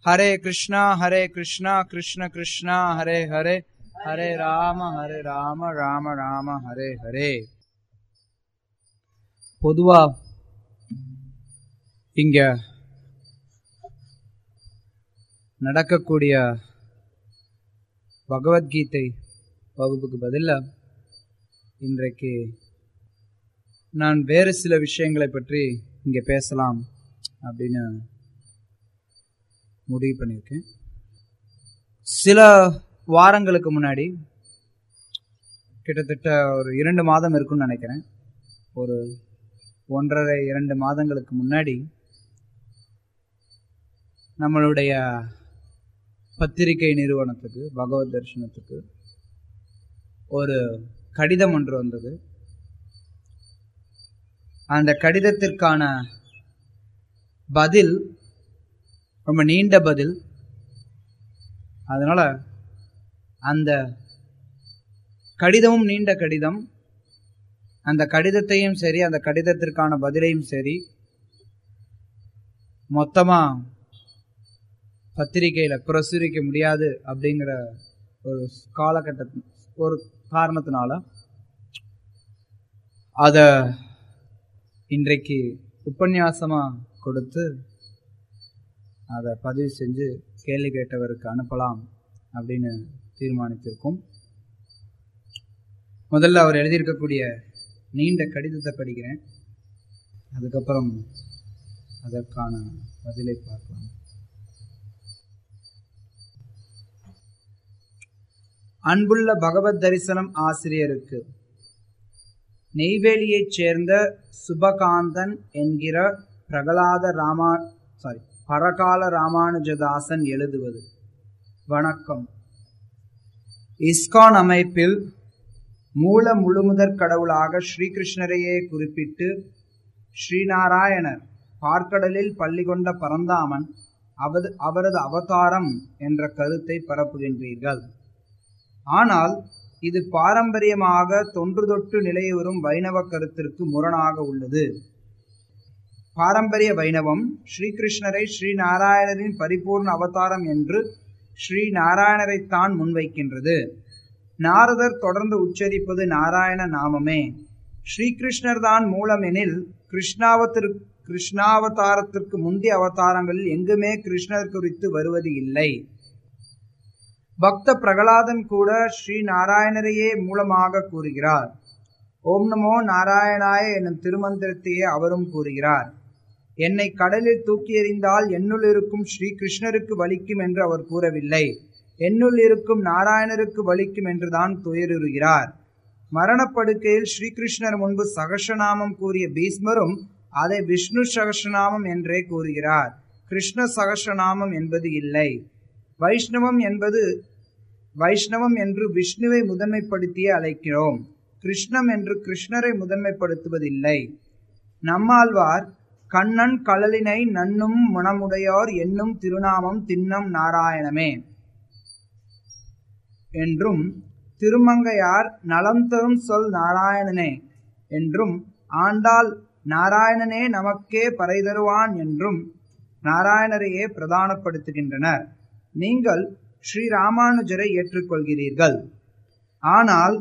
हरे कृष्णा हरे कृष्णा कृष्ण कृष्णा हरे हरे हरे राम हरे राम ராம ராம ஹரே ஹரே பொதுவா இங்க நடக்கக்கூடிய பகவத்கீதை வகுப்புக்கு பதிலா இன்றைக்கு நான் வேறு சில விஷயங்களை பற்றி இங்கே பேசலாம் அப்படின்னு முடிவு பண்ணியிருக்கேன் சில வாரங்களுக்கு முன்னாடி கிட்டத்தட்ட ஒரு இரண்டு மாதம் இருக்கும்னு நினைக்கிறேன் ஒரு ஒன்றரை இரண்டு மாதங்களுக்கு முன்னாடி நம்மளுடைய பத்திரிகை நிறுவனத்துக்கு பகவத் தரிசனத்துக்கு ஒரு கடிதம் ஒன்று வந்தது அந்த கடிதத்திற்கான பதில் ரொம்ப நீண்ட பதில் அதனால அந்த கடிதமும் நீண்ட கடிதம் அந்த கடிதத்தையும் சரி அந்த கடிதத்திற்கான பதிலையும் சரி மொத்தமா பத்திரிகையில பிரசுரிக்க முடியாது அப்படிங்கிற ஒரு காலகட்ட ஒரு காரணத்தினால அத இன்றைக்கு உபன்யாசமா கொடுத்து அதை பதிவு செஞ்சு கேள்வி கேட்டவருக்கு அனுப்பலாம் அப்படின்னு தீர்மானித்திருக்கோம் முதல்ல அவர் எழுதியிருக்கக்கூடிய நீண்ட கடிதத்தை படிக்கிறேன் அதுக்கப்புறம் அதற்கான பதிலை பார்க்கலாம் அன்புள்ள பகவத் தரிசனம் ஆசிரியருக்கு நெய்வேலியைச் சேர்ந்த சுபகாந்தன் என்கிற பிரகலாத ராமா சாரி பரகால ராமானுஜதாசன் எழுதுவது வணக்கம் இஸ்கான் அமைப்பில் மூல முழுமுதற் கடவுளாக ஸ்ரீகிருஷ்ணரையே குறிப்பிட்டு ஸ்ரீநாராயணர் பார்க்கடலில் பள்ளி கொண்ட பரந்தாமன் அவது அவரது அவதாரம் என்ற கருத்தை பரப்புகின்றீர்கள் ஆனால் இது பாரம்பரியமாக தொன்று தொட்டு நிலையுறும் வைணவ கருத்திற்கு முரணாக உள்ளது பாரம்பரிய வைணவம் ஸ்ரீகிருஷ்ணரை ஸ்ரீ நாராயணரின் பரிபூர்ண அவதாரம் என்று ஸ்ரீ நாராயணரைத்தான் முன்வைக்கின்றது நாரதர் தொடர்ந்து உச்சரிப்பது நாராயண நாமமே ஸ்ரீகிருஷ்ணர் தான் மூலமெனில் கிருஷ்ணாவத்திற்கு கிருஷ்ணாவதாரத்திற்கு முந்தைய அவதாரங்களில் எங்குமே கிருஷ்ணர் குறித்து வருவது இல்லை பக்த பிரகலாதன் கூட ஸ்ரீ நாராயணரையே மூலமாக கூறுகிறார் ஓம் நமோ நாராயணாய என்னும் திருமந்திரத்தையே அவரும் கூறுகிறார் என்னை கடலில் தூக்கி எறிந்தால் என்னுள் இருக்கும் ஸ்ரீ கிருஷ்ணருக்கு வலிக்கும் என்று அவர் கூறவில்லை என்னுள் இருக்கும் நாராயணருக்கு வலிக்கும் என்றுதான் துயருகிறார் மரணப்படுக்கையில் ஸ்ரீகிருஷ்ணர் முன்பு சகசநாமம் கூறிய பீஸ்மரும் அதை விஷ்ணு சகசநாமம் என்றே கூறுகிறார் கிருஷ்ண சகசநாமம் என்பது இல்லை வைஷ்ணவம் என்பது வைஷ்ணவம் என்று விஷ்ணுவை முதன்மைப்படுத்தியே அழைக்கிறோம் கிருஷ்ணம் என்று கிருஷ்ணரை முதன்மைப்படுத்துவதில்லை நம்மாழ்வார் கண்ணன் கழலினை நன்னும் மனமுடையோர் என்னும் திருநாமம் தின்னம் நாராயணமே என்றும் திருமங்கையார் நலம் தரும் சொல் நாராயணனே என்றும் ஆண்டாள் நாராயணனே நமக்கே பறை தருவான் என்றும் நாராயணரையே பிரதானப்படுத்துகின்றனர் நீங்கள் ஸ்ரீ ராமானுஜரை ஏற்றுக்கொள்கிறீர்கள் ஆனால்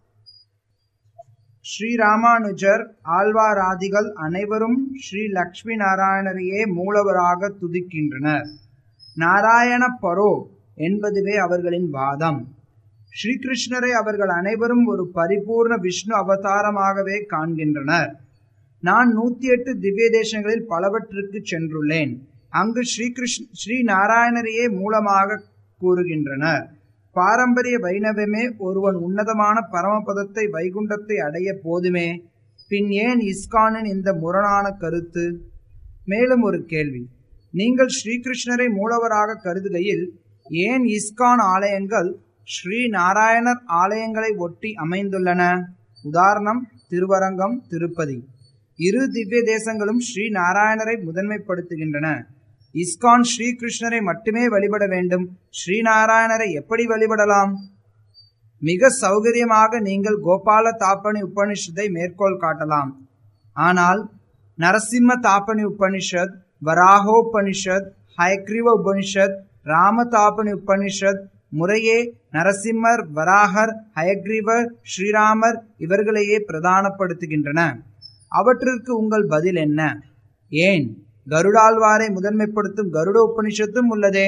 ஸ்ரீ ராமானுஜர் ஆழ்வாராதிகள் அனைவரும் ஸ்ரீ லக்ஷ்மி நாராயணரையே மூலவராக துதிக்கின்றனர் நாராயண பரோ என்பதுவே அவர்களின் வாதம் ஸ்ரீகிருஷ்ணரை அவர்கள் அனைவரும் ஒரு பரிபூர்ண விஷ்ணு அவதாரமாகவே காண்கின்றனர் நான் நூத்தி எட்டு திவ்ய தேசங்களில் பலவற்றுக்கு சென்றுள்ளேன் அங்கு ஸ்ரீகிருஷ்ண ஸ்ரீ நாராயணரையே மூலமாக கூறுகின்றனர் பாரம்பரிய வைணவமே ஒருவன் உன்னதமான பரமபதத்தை வைகுண்டத்தை அடைய போதுமே பின் ஏன் இஸ்கானின் இந்த முரணான கருத்து மேலும் ஒரு கேள்வி நீங்கள் ஸ்ரீகிருஷ்ணரை மூலவராக கருதுகையில் ஏன் இஸ்கான் ஆலயங்கள் ஸ்ரீ நாராயணர் ஆலயங்களை ஒட்டி அமைந்துள்ளன உதாரணம் திருவரங்கம் திருப்பதி இரு திவ்ய தேசங்களும் ஸ்ரீ நாராயணரை முதன்மைப்படுத்துகின்றன இஸ்கான் ஸ்ரீகிருஷ்ணரை மட்டுமே வழிபட வேண்டும் ஸ்ரீநாராயணரை எப்படி வழிபடலாம் மிக சௌகரியமாக நீங்கள் கோபால தாப்பனி உபனிஷத்தை மேற்கோள் காட்டலாம் ஆனால் நரசிம்ம தாப்பனி உபனிஷத் வராகோபனிஷத் ஹயக்ரீவ உபனிஷத் ராமதாபனி உபனிஷத் முறையே நரசிம்மர் வராகர் ஹயக்ரீவர் ஸ்ரீராமர் இவர்களையே பிரதானப்படுத்துகின்றன அவற்றிற்கு உங்கள் பதில் என்ன ஏன் கருடாழ்வாரை முதன்மைப்படுத்தும் கருட உபனிஷத்தும் உள்ளதே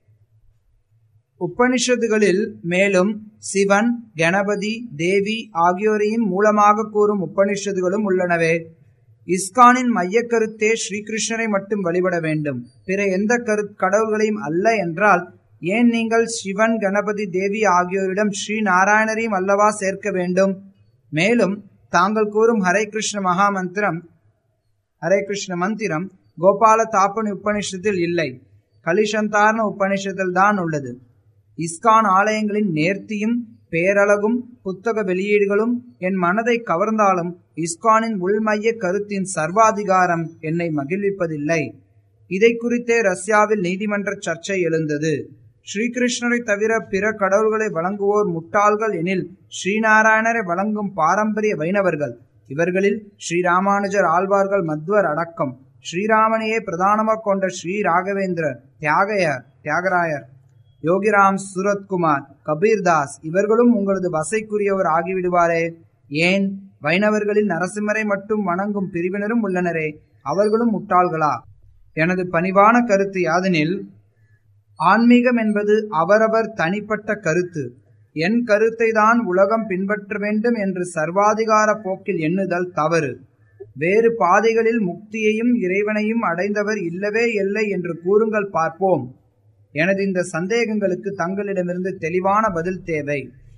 உபனிஷத்துகளில் மேலும் சிவன் கணபதி தேவி ஆகியோரையும் மூலமாக கூறும் உபனிஷத்துகளும் உள்ளனவே இஸ்கானின் மையக்கருத்தே ஸ்ரீகிருஷ்ணரை மட்டும் வழிபட வேண்டும் பிற எந்த கரு கடவுள்களையும் அல்ல என்றால் ஏன் நீங்கள் சிவன் கணபதி தேவி ஆகியோரிடம் ஸ்ரீ நாராயணரையும் அல்லவா சேர்க்க வேண்டும் மேலும் தாங்கள் கூறும் ஹரே கிருஷ்ண மகாமந்திரம் ஹரே கிருஷ்ண மந்திரம் கோபால தாப்பனி உபனிஷத்தில் இல்லை கலிசந்தாரண உபனிஷத்தில் தான் உள்ளது இஸ்கான் ஆலயங்களின் நேர்த்தியும் பேரழகும் புத்தக வெளியீடுகளும் என் மனதை கவர்ந்தாலும் இஸ்கானின் உள்மைய கருத்தின் சர்வாதிகாரம் என்னை மகிழ்விப்பதில்லை இதை குறித்தே ரஷ்யாவில் நீதிமன்ற சர்ச்சை எழுந்தது ஸ்ரீகிருஷ்ணரை தவிர பிற கடவுள்களை வழங்குவோர் முட்டாள்கள் எனில் ஸ்ரீநாராயணரை வழங்கும் பாரம்பரிய வைணவர்கள் இவர்களில் ஸ்ரீராமானுஜர் ஆழ்வார்கள் மத்வர் அடக்கம் ஸ்ரீராமனையே பிரதானமாக கொண்ட ஸ்ரீ ராகவேந்திரர் தியாகையர் தியாகராயர் யோகிராம் சுரத்குமார் கபீர்தாஸ் இவர்களும் உங்களது வசைக்குரியவர் ஆகிவிடுவாரே ஏன் வைணவர்களில் நரசிம்மரை மட்டும் வணங்கும் பிரிவினரும் உள்ளனரே அவர்களும் முட்டாள்களா எனது பணிவான கருத்து யாதெனில் ஆன்மீகம் என்பது அவரவர் தனிப்பட்ட கருத்து என் கருத்தை தான் உலகம் பின்பற்ற வேண்டும் என்று சர்வாதிகார போக்கில் எண்ணுதல் தவறு வேறு பாதைகளில் முக்தியையும் இறைவனையும் அடைந்தவர் இல்லவே இல்லை என்று கூறுங்கள் பார்ப்போம் எனது இந்த சந்தேகங்களுக்கு தங்களிடமிருந்து தெளிவான பதில் தேவை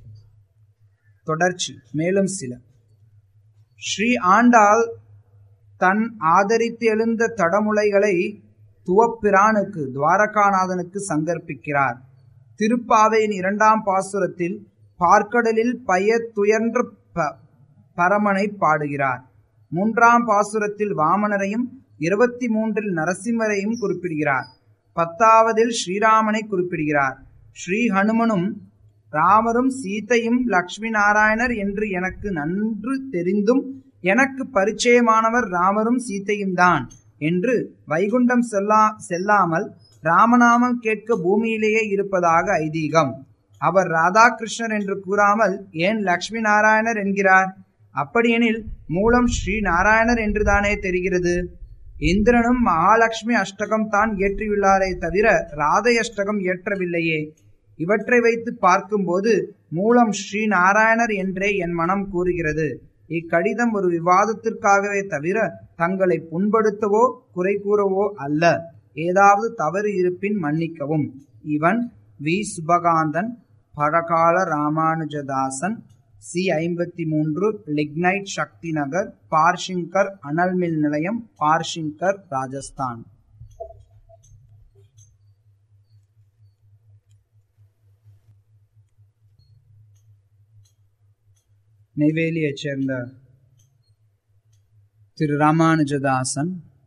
தொடர்ச்சி மேலும் சில ஸ்ரீ ஆண்டாள் தன் ஆதரித்து எழுந்த தடமுலைகளை துவப்பிரானுக்கு துவாரகாநாதனுக்கு சங்கற்பிக்கிறார் திருப்பாவையின் இரண்டாம் பாசுரத்தில் பார்க்கடலில் பய துயன்ற ப- பரமனை பாடுகிறார் மூன்றாம் பாசுரத்தில் வாமனரையும் இருபத்தி மூன்றில் நரசிம்மரையும் குறிப்பிடுகிறார் பத்தாவதில் ஸ்ரீராமனை குறிப்பிடுகிறார் ஸ்ரீ ஹனுமனும் ராமரும் சீதையும் லக்ஷ்மி நாராயணர் என்று எனக்கு நன்று தெரிந்தும் எனக்கு பரிச்சயமானவர் ராமரும் சீதையும் தான் என்று வைகுண்டம் செல்லா செல்லாமல் ராமநாமம் கேட்க பூமியிலேயே இருப்பதாக ஐதீகம் அவர் ராதாகிருஷ்ணர் என்று கூறாமல் ஏன் லக்ஷ்மி நாராயணர் என்கிறார் அப்படியெனில் மூலம் ஸ்ரீ நாராயணர் என்றுதானே தெரிகிறது இந்திரனும் மகாலட்சுமி அஷ்டகம் தான் இயற்றியுள்ளாரே தவிர ராதை அஷ்டகம் இயற்றவில்லையே இவற்றை வைத்து பார்க்கும்போது மூலம் ஸ்ரீ நாராயணர் என்றே என் மனம் கூறுகிறது இக்கடிதம் ஒரு விவாதத்திற்காகவே தவிர தங்களை புண்படுத்தவோ குறை கூறவோ அல்ல ஏதாவது தவறு இருப்பின் மன்னிக்கவும் இவன் வி சுபகாந்தன் பழகால ராமானுஜதாசன் சி ஐம்பத்தி மூன்று லிக்னைட் சக்தி நகர் பார்ஷிங்கர் அனல் மில் நிலையம் பார்ஷிங்கர் ராஜஸ்தான் நெய்வேலியைச் சேர்ந்த திரு ராமானுஜதாசன்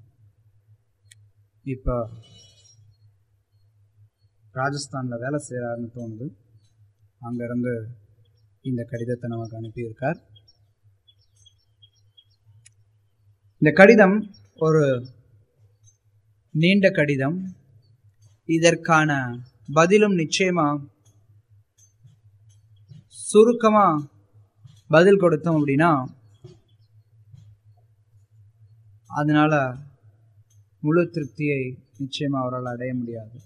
இப்போ ராஜஸ்தானில் வேலை செய்கிறாருன்னு தோணுது அங்கேருந்து இந்த கடிதத்தை நமக்கு அனுப்பியிருக்கார் இந்த கடிதம் ஒரு நீண்ட கடிதம் இதற்கான பதிலும் நிச்சயமா சுருக்கமா பதில் கொடுத்தோம் அப்படின்னா அதனால முழு திருப்தியை நிச்சயமா அவரால் அடைய முடியாது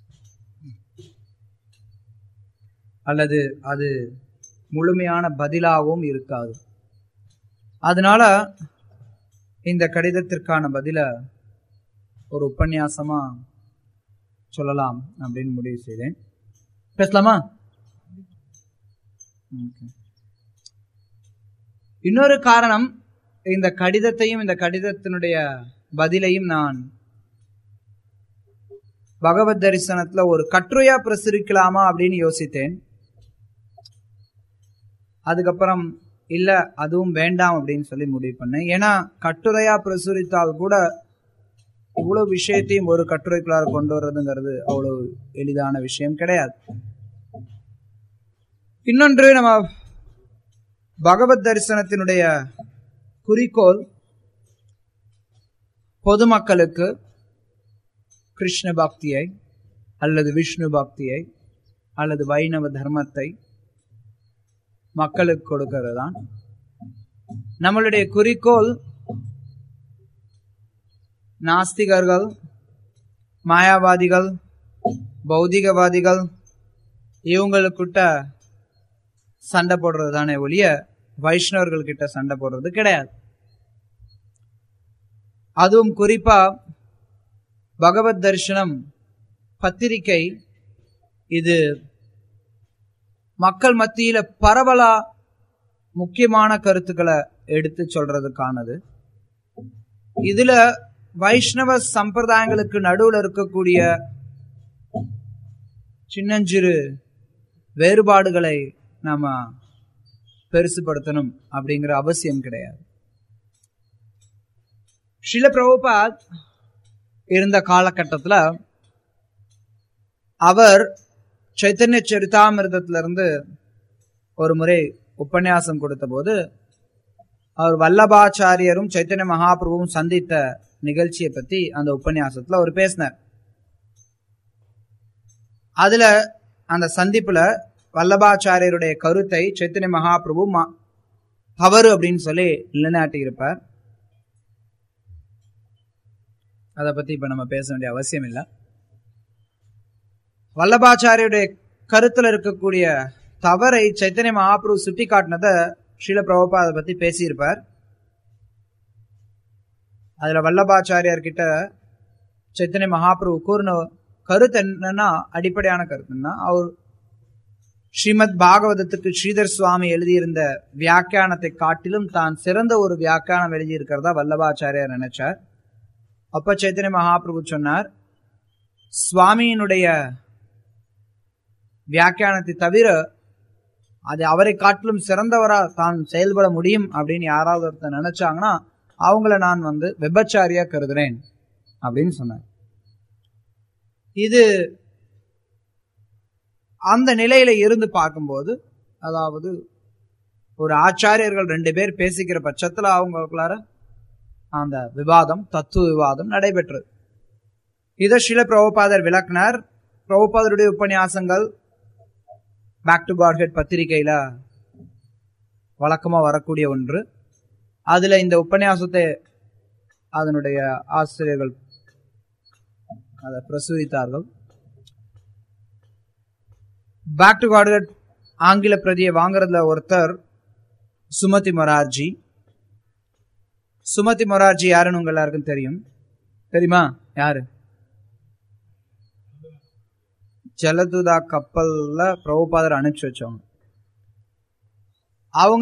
அல்லது அது முழுமையான பதிலாகவும் இருக்காது அதனால இந்த கடிதத்திற்கான பதில ஒரு உபன்யாசமா சொல்லலாம் அப்படின்னு முடிவு செய்தேன் பேசலாமா Okay. இன்னொரு காரணம் இந்த கடிதத்தையும் இந்த கடிதத்தினுடைய பதிலையும் நான் பகவத் தரிசனத்துல ஒரு கட்டுரையா பிரசுரிக்கலாமா அப்படின்னு யோசித்தேன் அதுக்கப்புறம் இல்ல அதுவும் வேண்டாம் அப்படின்னு சொல்லி முடிவு பண்ணேன் ஏன்னா கட்டுரையா பிரசுரித்தால் கூட இவ்வளவு விஷயத்தையும் ஒரு கட்டுரைக்குள்ளார கொண்டு வர்றதுங்கிறது அவ்வளவு எளிதான விஷயம் கிடையாது இன்னொன்று நம்ம பகவத் தரிசனத்தினுடைய குறிக்கோள் பொதுமக்களுக்கு கிருஷ்ண பக்தியை அல்லது விஷ்ணு பக்தியை அல்லது வைணவ தர்மத்தை மக்களுக்கு கொடுக்கிறது தான் நம்மளுடைய குறிக்கோள் நாஸ்திகர்கள் மாயாவாதிகள் பௌதிகவாதிகள் இவங்களுக்கிட்ட சண்டை போடுறது தானே ஒழிய வைஷ்ணவர்கள் கிட்ட சண்டை போடுறது கிடையாது அதுவும் குறிப்பா பகவத் தரிசனம் பத்திரிகை இது மக்கள் மத்தியில பரவலா முக்கியமான கருத்துக்களை எடுத்து சொல்றதுக்கானது இதுல வைஷ்ணவ சம்பிரதாயங்களுக்கு நடுவுல இருக்கக்கூடிய சின்னஞ்சிறு வேறுபாடுகளை நாம பெருசுபடுத்தணும் அப்படிங்கிற அவசியம் கிடையாது ஷில பிரபுபாத் இருந்த காலகட்டத்துல அவர் சைத்தன்ய சரிதாமிரதத்திலிருந்து ஒரு முறை உபன்யாசம் கொடுத்த போது அவர் வல்லபாச்சாரியரும் சைத்தன்ய மகாபிரபுவும் சந்தித்த நிகழ்ச்சியை பத்தி அந்த உபன்யாசத்துல அவர் பேசினார் அதுல அந்த சந்திப்புல வல்லபாச்சாரியருடைய கருத்தை சைத்தன்ய மகாபிரபு மா- தவறு அப்படின்னு சொல்லி நிலைநாட்டி இருப்பார் அதை பத்தி இப்ப நம்ம பேச வேண்டிய அவசியம் இல்லை வல்லபாச்சாரியுடைய கருத்துல இருக்கக்கூடிய தவறை சைத்தன்ய மகாபிரபு சுட்டி காட்டினதை ஸ்ரீல பிரபுபா அதை பத்தி பேசியிருப்பார் அதுல வல்லபாச்சாரியார் கிட்ட சைத்தன்ய மகாபிரபு கூறின கருத்து என்னன்னா அடிப்படையான கருத்துன்னா அவர் ஸ்ரீமத் பாகவதத்துக்கு ஸ்ரீதர் சுவாமி எழுதியிருந்த வியாக்கியானத்தை காட்டிலும் தான் சிறந்த ஒரு வியாக்கியானம் எழுதியிருக்கிறதா வல்லபாச்சாரியார் நினைச்சார் அப்ப சைத்தன்ய மகாபிரபு சொன்னார் சுவாமியினுடைய வியாக்கியானத்தை தவிர அது அவரை காட்டிலும் சிறந்தவரா தான் செயல்பட முடியும் அப்படின்னு யாராவது ஒருத்தர் நினைச்சாங்கன்னா அவங்கள நான் வந்து விபச்சாரியா கருதுறேன் அப்படின்னு சொன்னார் இது அந்த நிலையில இருந்து பார்க்கும்போது அதாவது ஒரு ஆச்சாரியர்கள் ரெண்டு பேர் பேசிக்கிற பட்சத்துல அவங்களுக்குள்ளார அந்த விவாதம் தத்துவ விவாதம் நடைபெற்றது இதை ஸ்ரீல பிரபுபாதர் விளக்குனார் பிரபுபாதருடைய உபன்யாசங்கள் பேக் டு காட்ஹெட் பத்திரிகையில வழக்கமா வரக்கூடிய ஒன்று அதுல இந்த உபன்யாசத்தை அதனுடைய ஆசிரியர்கள் அதை பிரசுரித்தார்கள் பேக் டு காட்ஹெட் ஆங்கில பிரதியை வாங்குறதுல ஒருத்தர் சுமதி மொரார்ஜி சுமதி மொரார்ஜி யாருன்னு உங்க எல்லாருக்கும் தெரியும் தெரியுமா யாரு ஜலதுதா கப்பல்ல பிரபுபாதர் அனுப்பிச்சு வச்சவங்க அவங்க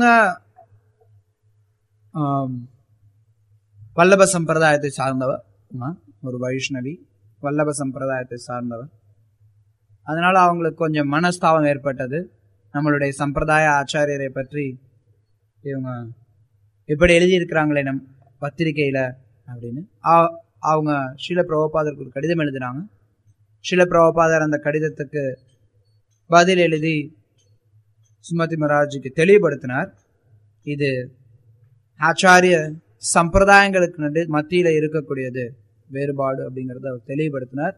ஆம், வல்லப சம்பிரதாயத்தை சார்ந்தவர் ஆமா, ஒரு வைஷ்ணவி வல்லப சம்பிரதாயத்தை சார்ந்தவர் அதனால அவங்களுக்கு கொஞ்சம் மனஸ்தாபம் ஏற்பட்டது நம்மளுடைய சம்பிரதாய ஆச்சாரியரை பற்றி இவங்க இப்படி எழுதியிருக்கிறாங்களே நம் பத்திரிகையில அப்படின்னு ஆ- அவங்க ஷீல பிரபுபாதருக்கு ஒரு கடிதம் எழுதினாங்க ஷீல பிரபுபாதர் அந்த கடிதத்துக்கு பதில் எழுதி சுமதி மகாராஜுக்கு தெளிவுபடுத்தினார் இது ஆச்சாரிய சம்பிரதாயங்களுக்கு நடு மத்தியில இருக்கக்கூடியது வேறுபாடு அப்படிங்கறத அவர் தெளிவுபடுத்தினார்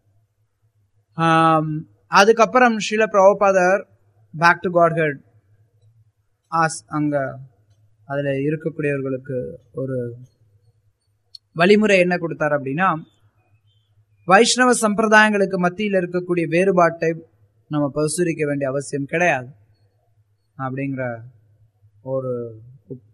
ஆம், அதுக்கப்புறம் ஷீல பிரபுபாதர் பேக் டு காட்ஹெட் ஆஸ் அங்க அதுல இருக்கக்கூடியவர்களுக்கு ஒரு வழிமுறை என்ன கொடுத்தார் அப்படின்னா வைஷ்ணவ சம்பிரதாயங்களுக்கு மத்தியில் இருக்கக்கூடிய வேறுபாட்டை நம்ம பரிசீலிக்க வேண்டிய அவசியம் கிடையாது அப்படிங்கிற ஒரு உப்-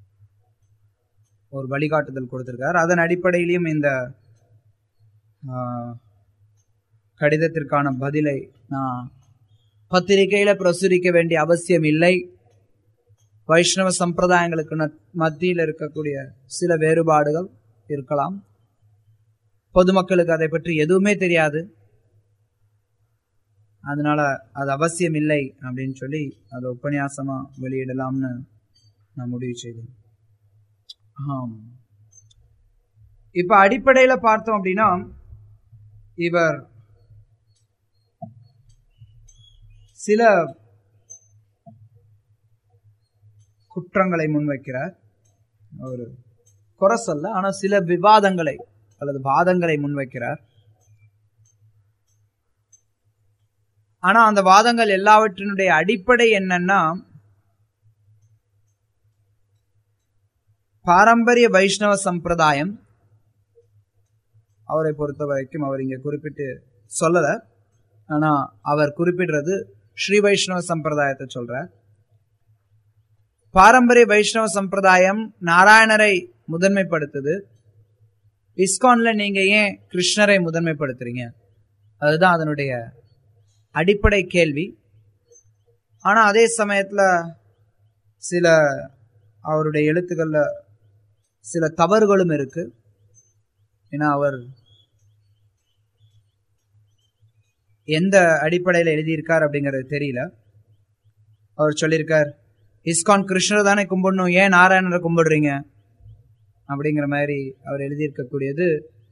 ஒரு வழிகாட்டுதல் கொடுத்திருக்கார் அதன் அடிப்படையிலையும் இந்த ஆ, கடிதத்திற்கான பதிலை நான் பத்திரிகையில பிரசுரிக்க வேண்டிய அவசியம் இல்லை வைஷ்ணவ சம்பிரதாயங்களுக்கு ந- மத்தியில் இருக்கக்கூடிய சில வேறுபாடுகள் இருக்கலாம் பொதுமக்களுக்கு அதை பற்றி எதுவுமே தெரியாது அதனால அது அவசியம் இல்லை அப்படின்னு சொல்லி அதை உபன்யாசமா வெளியிடலாம்னு நான் முடிவு செய்தேன் ஆம். இப்ப அடிப்படையில பார்த்தோம் அப்படின்னா இவர் சில குற்றங்களை முன்வைக்கிறார் ஒரு குறை சொல்ல ஆனா சில விவாதங்களை அல்லது வாதங்களை முன்வைக்கிறார் ஆனா அந்த வாதங்கள் எல்லாவற்றினுடைய அடிப்படை என்னன்னா பாரம்பரிய வைஷ்ணவ சம்பிரதாயம் அவரை பொறுத்த வரைக்கும் அவர் இங்க குறிப்பிட்டு சொல்லல ஆனா அவர் குறிப்பிடுறது ஸ்ரீ வைஷ்ணவ சம்பிரதாயத்தை சொல்றார் பாரம்பரிய வைஷ்ணவ சம்பிரதாயம் நாராயணரை முதன்மைப்படுத்துது இஸ்கான்ல நீங்க ஏன் கிருஷ்ணரை முதன்மைப்படுத்துறீங்க அதுதான் அதனுடைய அடிப்படை கேள்வி ஆனா அதே சமயத்துல சில அவருடைய எழுத்துக்கள்ல சில தவறுகளும் இருக்கு ஏன்னா அவர் எந்த அடிப்படையில் எழுதியிருக்கார் அப்படிங்கிறது தெரியல அவர் சொல்லியிருக்கார் இஸ்கான் கிருஷ்ணரை தானே கும்பிடணும் ஏன் நாராயணரை கும்பிடுறீங்க அப்படிங்கிற மாதிரி அவர் எழுதியிருக்கக்கூடியது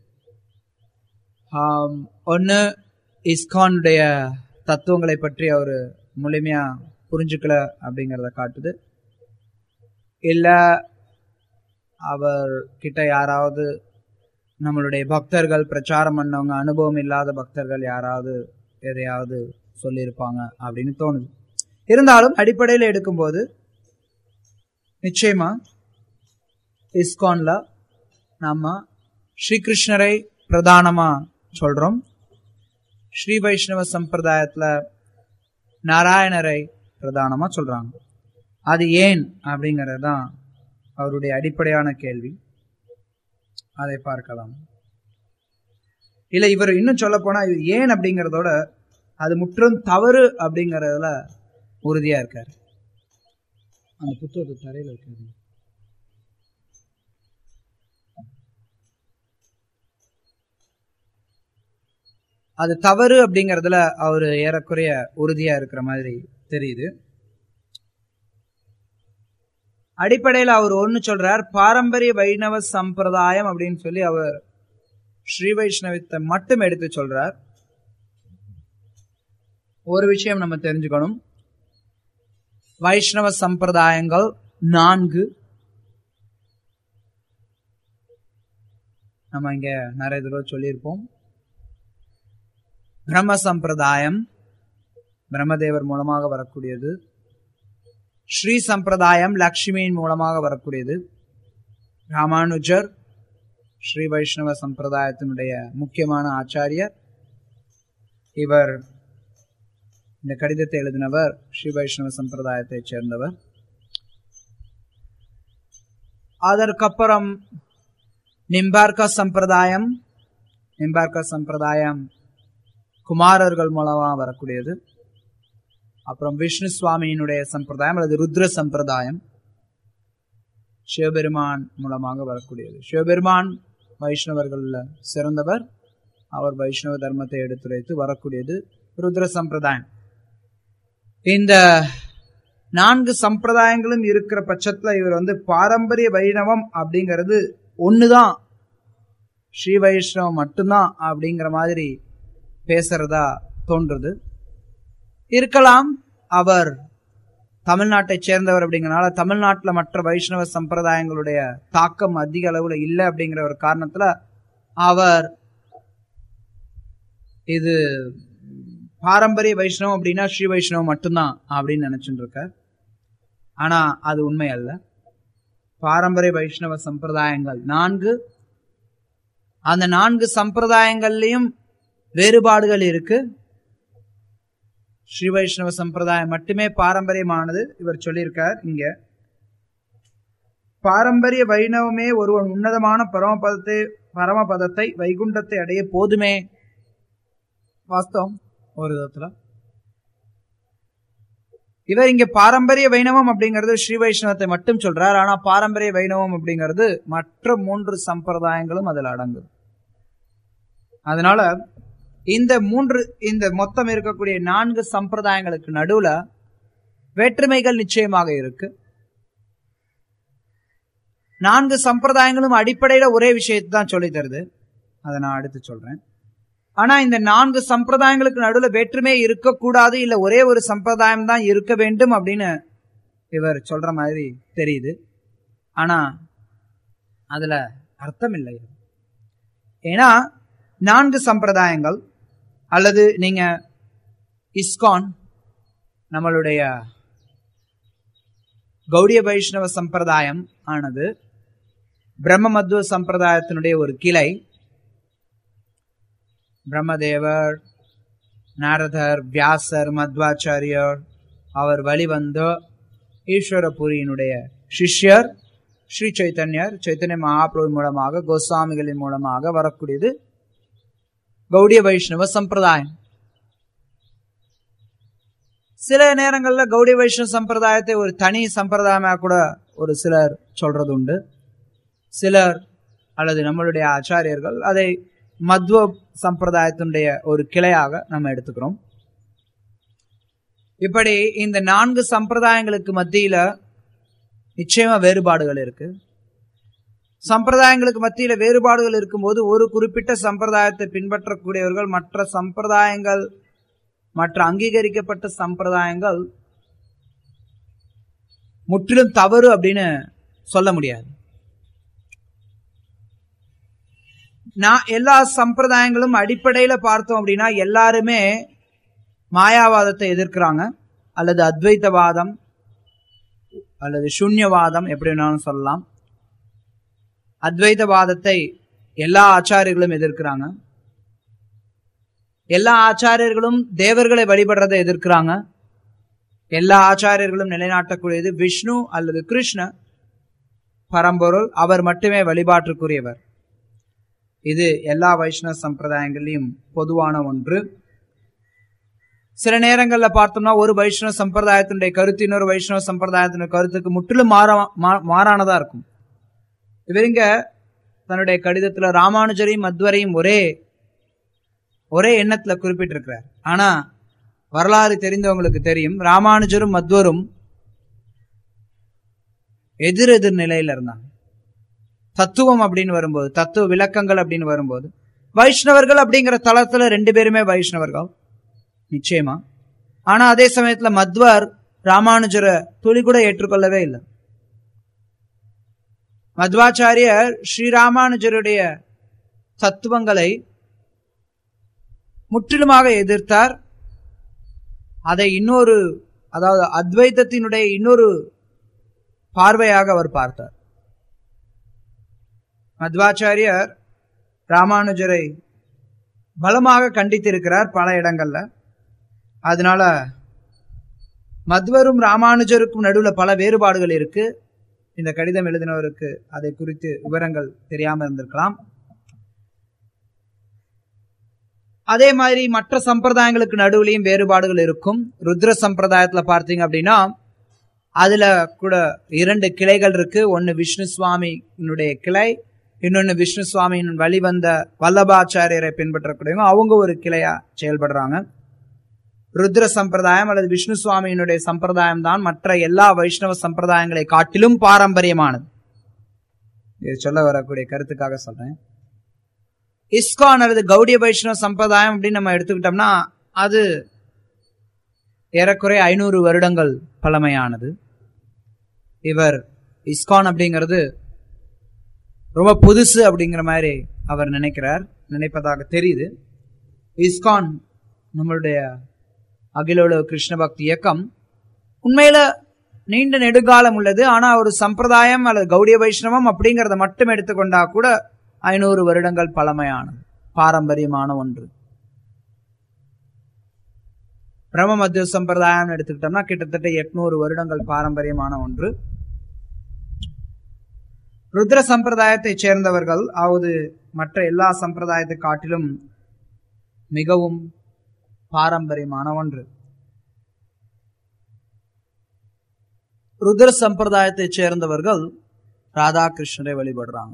ஒன்று இஸ்கானுடைய தத்துவங்களை பற்றி அவர் முழுமையா புரிஞ்சுக்கல அப்படிங்கிறத காட்டுது இல்லை அவர் கிட்ட யாராவது நம்மளுடைய பக்தர்கள் பிரச்சாரம் பண்ணவங்க அனுபவம் இல்லாத பக்தர்கள் யாராவது எதையாவது சொல்லியிருப்பாங்க அப்படின்னு தோணுது இருந்தாலும் அடிப்படையில் எடுக்கும்போது நிச்சயமா இஸ்கான்ல நம்ம ஸ்ரீகிருஷ்ணரை பிரதானமா சொல்றோம் ஸ்ரீ வைஷ்ணவ சம்பிரதாயத்துல நாராயணரை பிரதானமா சொல்றாங்க அது ஏன் அப்படிங்கிறது தான் அவருடைய அடிப்படையான கேள்வி அதை பார்க்கலாம் இல்ல இவர் இன்னும் சொல்ல போனா இது ஏன் அப்படிங்கறதோட அது முற்றும் தவறு அப்படிங்கறதுல உறுதியா இருக்காரு அந்த புத்தகத்தை தரையில இருக்காரு அது தவறு அப்படிங்கறதுல அவரு ஏறக்குறைய உறுதியா இருக்கிற மாதிரி தெரியுது அடிப்படையில் அவர் ஒன்னு சொல்றார் பாரம்பரிய வைணவ சம்பிரதாயம் அப்படின்னு சொல்லி அவர் ஸ்ரீ வைஷ்ணவத்தை மட்டும் எடுத்து சொல்றார் ஒரு விஷயம் நம்ம தெரிஞ்சுக்கணும் வைஷ்ணவ சம்பிரதாயங்கள் நான்கு நம்ம இங்க நிறைய தடவை சொல்லியிருப்போம் பிரம்ம சம்பிரதாயம் பிரம்மதேவர் மூலமாக வரக்கூடியது ஸ்ரீ சம்பிரதாயம் லக்ஷ்மியின் மூலமாக வரக்கூடியது ராமானுஜர் ஸ்ரீ வைஷ்ணவ சம்பிரதாயத்தினுடைய முக்கியமான ஆச்சாரியர் இவர் இந்த கடிதத்தை எழுதினவர் ஸ்ரீ வைஷ்ணவ சம்பிரதாயத்தைச் சேர்ந்தவர் அதற்கப்புறம் நிம்பார்க்க சம்பிரதாயம் நிம்பார்க்க சம்பிரதாயம் குமாரர்கள் மூலமாக வரக்கூடியது அப்புறம் விஷ்ணு சுவாமியினுடைய சம்பிரதாயம் அல்லது ருத்ர சம்பிரதாயம் சிவபெருமான் மூலமாக வரக்கூடியது சிவபெருமான் வைஷ்ணவர்கள்ல சிறந்தவர் அவர் வைஷ்ணவ தர்மத்தை எடுத்துரைத்து வரக்கூடியது ருத்ர சம்பிரதாயம் இந்த நான்கு சம்பிரதாயங்களும் இருக்கிற பட்சத்துல இவர் வந்து பாரம்பரிய வைணவம் அப்படிங்கிறது ஒண்ணுதான் ஸ்ரீ வைஷ்ணவம் மட்டும்தான் அப்படிங்கிற மாதிரி பேசுறதா தோன்றுது இருக்கலாம் அவர் தமிழ்நாட்டை சேர்ந்தவர் அப்படிங்கறனால தமிழ்நாட்டில் மற்ற வைஷ்ணவ சம்பிரதாயங்களுடைய தாக்கம் அதிக அளவுல இல்லை அப்படிங்கிற ஒரு காரணத்துல அவர் இது பாரம்பரிய வைஷ்ணவம் அப்படின்னா ஸ்ரீ வைஷ்ணவம் மட்டும்தான் அப்படின்னு நினைச்சுட்டு இருக்க ஆனா அது உண்மை அல்ல பாரம்பரிய வைஷ்ணவ சம்பிரதாயங்கள் நான்கு அந்த நான்கு சம்பிரதாயங்கள்லயும் வேறுபாடுகள் இருக்கு ஸ்ரீ வைஷ்ணவ சம்பிரதாயம் மட்டுமே பாரம்பரியமானது இவர் சொல்லியிருக்கார் இங்க பாரம்பரிய வைணவமே ஒருவன் உன்னதமான பரமபதத்தை பரமபதத்தை வைகுண்டத்தை அடைய போதுமே வாஸ்தவம் ஒரு விதத்துல இவர் இங்க பாரம்பரிய வைணவம் அப்படிங்கிறது ஸ்ரீ வைஷ்ணவத்தை மட்டும் சொல்றார் ஆனா பாரம்பரிய வைணவம் அப்படிங்கிறது மற்ற மூன்று சம்பிரதாயங்களும் அதில் அடங்குது அதனால இந்த மூன்று இந்த மொத்தம் இருக்கக்கூடிய நான்கு சம்பிரதாயங்களுக்கு நடுவுல வேற்றுமைகள் நிச்சயமாக இருக்கு நான்கு சம்பிரதாயங்களும் அடிப்படையில ஒரே விஷயத்தை தான் சொல்லி தருது அதை நான் அடுத்து சொல்றேன் ஆனா இந்த நான்கு சம்பிரதாயங்களுக்கு நடுவுல வேற்றுமை இருக்கக்கூடாது இல்ல ஒரே ஒரு சம்பிரதாயம் தான் இருக்க வேண்டும் அப்படின்னு இவர் சொல்ற மாதிரி தெரியுது ஆனா அதுல அர்த்தம் இல்லை ஏன்னா நான்கு சம்பிரதாயங்கள் அல்லது நீங்க இஸ்கான் நம்மளுடைய கௌடிய வைஷ்ணவ சம்பிரதாயம் ஆனது பிரம்ம மத்வ சம்பிரதாயத்தினுடைய ஒரு கிளை பிரம்மதேவர் நாரதர் வியாசர் மத்வாச்சாரியர் அவர் வழிவந்த ஈஸ்வரபுரியினுடைய சிஷ்யர் ஸ்ரீ சைத்தன்யர் சைத்தன்ய மகாபிரபு மூலமாக கோஸ்வாமிகளின் மூலமாக வரக்கூடியது கௌடிய வைஷ்ணவ சம்பிரதாயம் சில நேரங்கள்ல கௌடிய வைஷ்ணவ சம்பிரதாயத்தை ஒரு தனி சம்பிரதாயமா கூட ஒரு சிலர் சொல்றது உண்டு சிலர் அல்லது நம்மளுடைய ஆச்சாரியர்கள் அதை மத்வ சம்பிரதாயத்தினுடைய ஒரு கிளையாக நம்ம எடுத்துக்கிறோம் இப்படி இந்த நான்கு சம்பிரதாயங்களுக்கு மத்தியில நிச்சயமா வேறுபாடுகள் இருக்கு சம்பிரதாயங்களுக்கு மத்தியில வேறுபாடுகள் இருக்கும்போது ஒரு குறிப்பிட்ட சம்பிரதாயத்தை பின்பற்றக்கூடியவர்கள் மற்ற சம்பிரதாயங்கள் மற்ற அங்கீகரிக்கப்பட்ட சம்பிரதாயங்கள் முற்றிலும் தவறு அப்படின்னு சொல்ல முடியாது நான் எல்லா சம்பிரதாயங்களும் அடிப்படையில பார்த்தோம் அப்படின்னா எல்லாருமே மாயாவாதத்தை எதிர்க்கிறாங்க அல்லது அத்வைத்தவாதம் அல்லது சூன்யவாதம் எப்படி வேணாலும் சொல்லலாம் அத்வைதவாதத்தை எல்லா ஆச்சாரியர்களும் எதிர்க்கிறாங்க எல்லா ஆச்சாரியர்களும் தேவர்களை வழிபடுறதை எதிர்க்கிறாங்க எல்லா ஆச்சாரியர்களும் நிலைநாட்டக்கூடியது விஷ்ணு அல்லது கிருஷ்ண பரம்பொருள் அவர் மட்டுமே வழிபாட்டுக்குரியவர் இது எல்லா வைஷ்ணவ சம்பிரதாயங்களையும் பொதுவான ஒன்று சில நேரங்கள்ல பார்த்தோம்னா ஒரு வைஷ்ணவ சம்பிரதாயத்தினுடைய கருத்து இன்னொரு வைஷ்ணவ சம்பிரதாயத்தினுடைய கருத்துக்கு முற்றிலும் மாற மாறானதா இருக்கும் இவருங்க தன்னுடைய கடிதத்துல ராமானுஜரையும் மத்வரையும் ஒரே ஒரே எண்ணத்துல குறிப்பிட்டிருக்கிறார் ஆனா வரலாறு தெரிந்தவங்களுக்கு தெரியும் ராமானுஜரும் மத்வரும் எதிர் எதிர் நிலையில இருந்தாங்க தத்துவம் அப்படின்னு வரும்போது தத்துவ விளக்கங்கள் அப்படின்னு வரும்போது வைஷ்ணவர்கள் அப்படிங்கிற தளத்துல ரெண்டு பேருமே வைஷ்ணவர்கள் நிச்சயமா ஆனா அதே சமயத்துல மத்வர் ராமானுஜரை துளி கூட ஏற்றுக்கொள்ளவே இல்லை மத்வாச்சாரியர் ஸ்ரீராமானுஜருடைய தத்துவங்களை முற்றிலுமாக எதிர்த்தார் அதை இன்னொரு அதாவது அத்வைத்தத்தினுடைய இன்னொரு பார்வையாக அவர் பார்த்தார் மத்வாச்சாரியர் ராமானுஜரை பலமாக கண்டித்திருக்கிறார் பல இடங்கள்ல அதனால மத்வரும் ராமானுஜருக்கும் நடுவில் பல வேறுபாடுகள் இருக்கு இந்த கடிதம் எழுதினவருக்கு அதை குறித்து விவரங்கள் தெரியாம இருந்திருக்கலாம் அதே மாதிரி மற்ற சம்பிரதாயங்களுக்கு நடுவுலையும் வேறுபாடுகள் இருக்கும் ருத்ர சம்பிரதாயத்துல பார்த்தீங்க அப்படின்னா அதுல கூட இரண்டு கிளைகள் இருக்கு ஒன்னு விஷ்ணு சுவாமியினுடைய கிளை இன்னொன்னு விஷ்ணு சுவாமியின் வழிவந்த வல்லபாச்சாரியரை பின்பற்றக்கூடியவங்க அவங்க ஒரு கிளையா செயல்படுறாங்க ருத்ர சம்பிரதாயம் அல்லது விஷ்ணு சுவாமியினுடைய சம்பிரதாயம் தான் மற்ற எல்லா வைஷ்ணவ சம்பிரதாயங்களை காட்டிலும் பாரம்பரியமானது இது சொல்ல வரக்கூடிய கருத்துக்காக சொல்றேன் இஸ்கான் அல்லது கௌடிய வைஷ்ணவ சம்பிரதாயம் அப்படின்னு நம்ம எடுத்துக்கிட்டோம்னா அது ஏறக்குறைய ஐநூறு வருடங்கள் பழமையானது இவர் இஸ்கான் அப்படிங்கிறது ரொம்ப புதுசு அப்படிங்கிற மாதிரி அவர் நினைக்கிறார் நினைப்பதாக தெரியுது இஸ்கான் நம்மளுடைய அகில உலக கிருஷ்ண பக்தி இயக்கம் உண்மையில நீண்ட நெடுங்காலம் உள்ளது ஆனா ஒரு சம்பிரதாயம் அல்லது கௌடிய வைஷ்ணவம் அப்படிங்கறத மட்டும் எடுத்துக்கொண்டா கூட ஐநூறு வருடங்கள் பழமையானது பாரம்பரியமான ஒன்று பிரம்ம மத்திய சம்பிரதாயம் எடுத்துக்கிட்டோம்னா கிட்டத்தட்ட எட்நூறு வருடங்கள் பாரம்பரியமான ஒன்று ருத்ர சம்பிரதாயத்தை சேர்ந்தவர்கள் அவது மற்ற எல்லா சம்பிரதாயத்தை காட்டிலும் மிகவும் பாரம்பரியமான ஒன்று ருத்ர சம்பிரதாயத்தை சேர்ந்தவர்கள் ராதாகிருஷ்ணரை வழிபடுறாங்க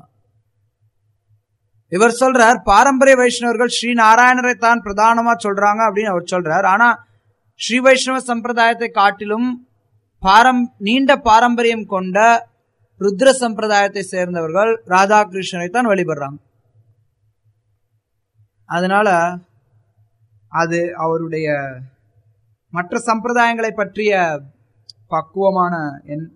இவர் சொல்றார் பாரம்பரிய வைஷ்ணவர்கள் ஸ்ரீ நாராயணரை தான் பிரதானமா சொல்றாங்க அப்படின்னு அவர் சொல்றார் ஆனா ஸ்ரீ வைஷ்ணவ சம்பிரதாயத்தை காட்டிலும் பாரம் நீண்ட பாரம்பரியம் கொண்ட ருத்ர சம்பிரதாயத்தை சேர்ந்தவர்கள் ராதாகிருஷ்ணரை தான் வழிபடுறாங்க அதனால அது அவருடைய மற்ற சம்பிரதாயங்களை பற்றிய பக்குவமான என்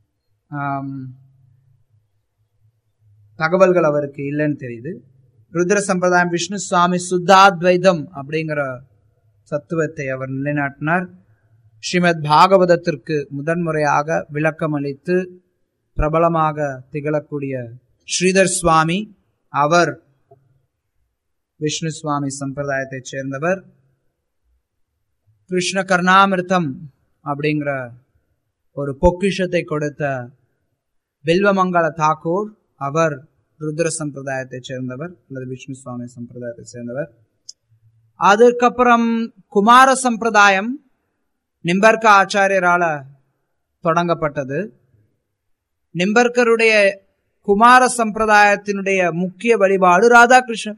தகவல்கள் அவருக்கு இல்லைன்னு தெரியுது ருத்ர சம்பிரதாயம் விஷ்ணு சுவாமி சுத்தாத்வைதம் அப்படிங்கிற தத்துவத்தை அவர் நிலைநாட்டினார் ஸ்ரீமத் பாகவதத்திற்கு முதன்முறையாக விளக்கம் அளித்து பிரபலமாக திகழக்கூடிய ஸ்ரீதர் சுவாமி அவர் விஷ்ணு சுவாமி சம்பிரதாயத்தைச் சேர்ந்தவர் கிருஷ்ண கர்ணாமிர்தம் அப்படிங்கிற ஒரு பொக்கிஷத்தை கொடுத்த பில்வமங்கல தாக்கூர் அவர் ருத்ர சம்பிரதாயத்தைச் சேர்ந்தவர் அல்லது விஷ்ணு சுவாமி சம்பிரதாயத்தை சேர்ந்தவர் அதுக்கப்புறம் குமார சம்பிரதாயம் நிம்பர்க ஆச்சாரியரால தொடங்கப்பட்டது நிம்பர்கருடைய குமார சம்பிரதாயத்தினுடைய முக்கிய வழிபாடு ராதாகிருஷ்ணன்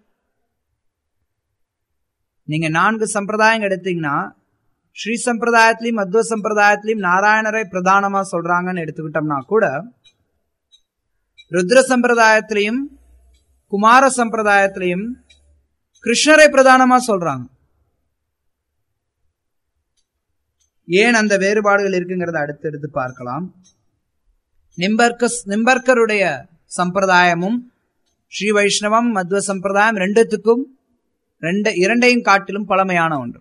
நீங்க நான்கு சம்பிரதாயம் எடுத்தீங்கன்னா ஸ்ரீ சம்பிரதாயத்திலையும் மத்வ சம்பிரதாயத்திலையும் நாராயணரை பிரதானமா சொல்றாங்கன்னு எடுத்துக்கிட்டோம்னா கூட ருத்ர சம்பிரதாயத்திலையும் குமார சம்பிரதாயத்திலையும் கிருஷ்ணரை பிரதானமா சொல்றாங்க ஏன் அந்த வேறுபாடுகள் இருக்குங்கிறத அடுத்தடுத்து பார்க்கலாம் நிம்பர்க நிம்பர்கருடைய சம்பிரதாயமும் ஸ்ரீ வைஷ்ணவம் மத்வ சம்பிரதாயம் ரெண்டுத்துக்கும் ரெண்டு இரண்டையும் காட்டிலும் பழமையான ஒன்று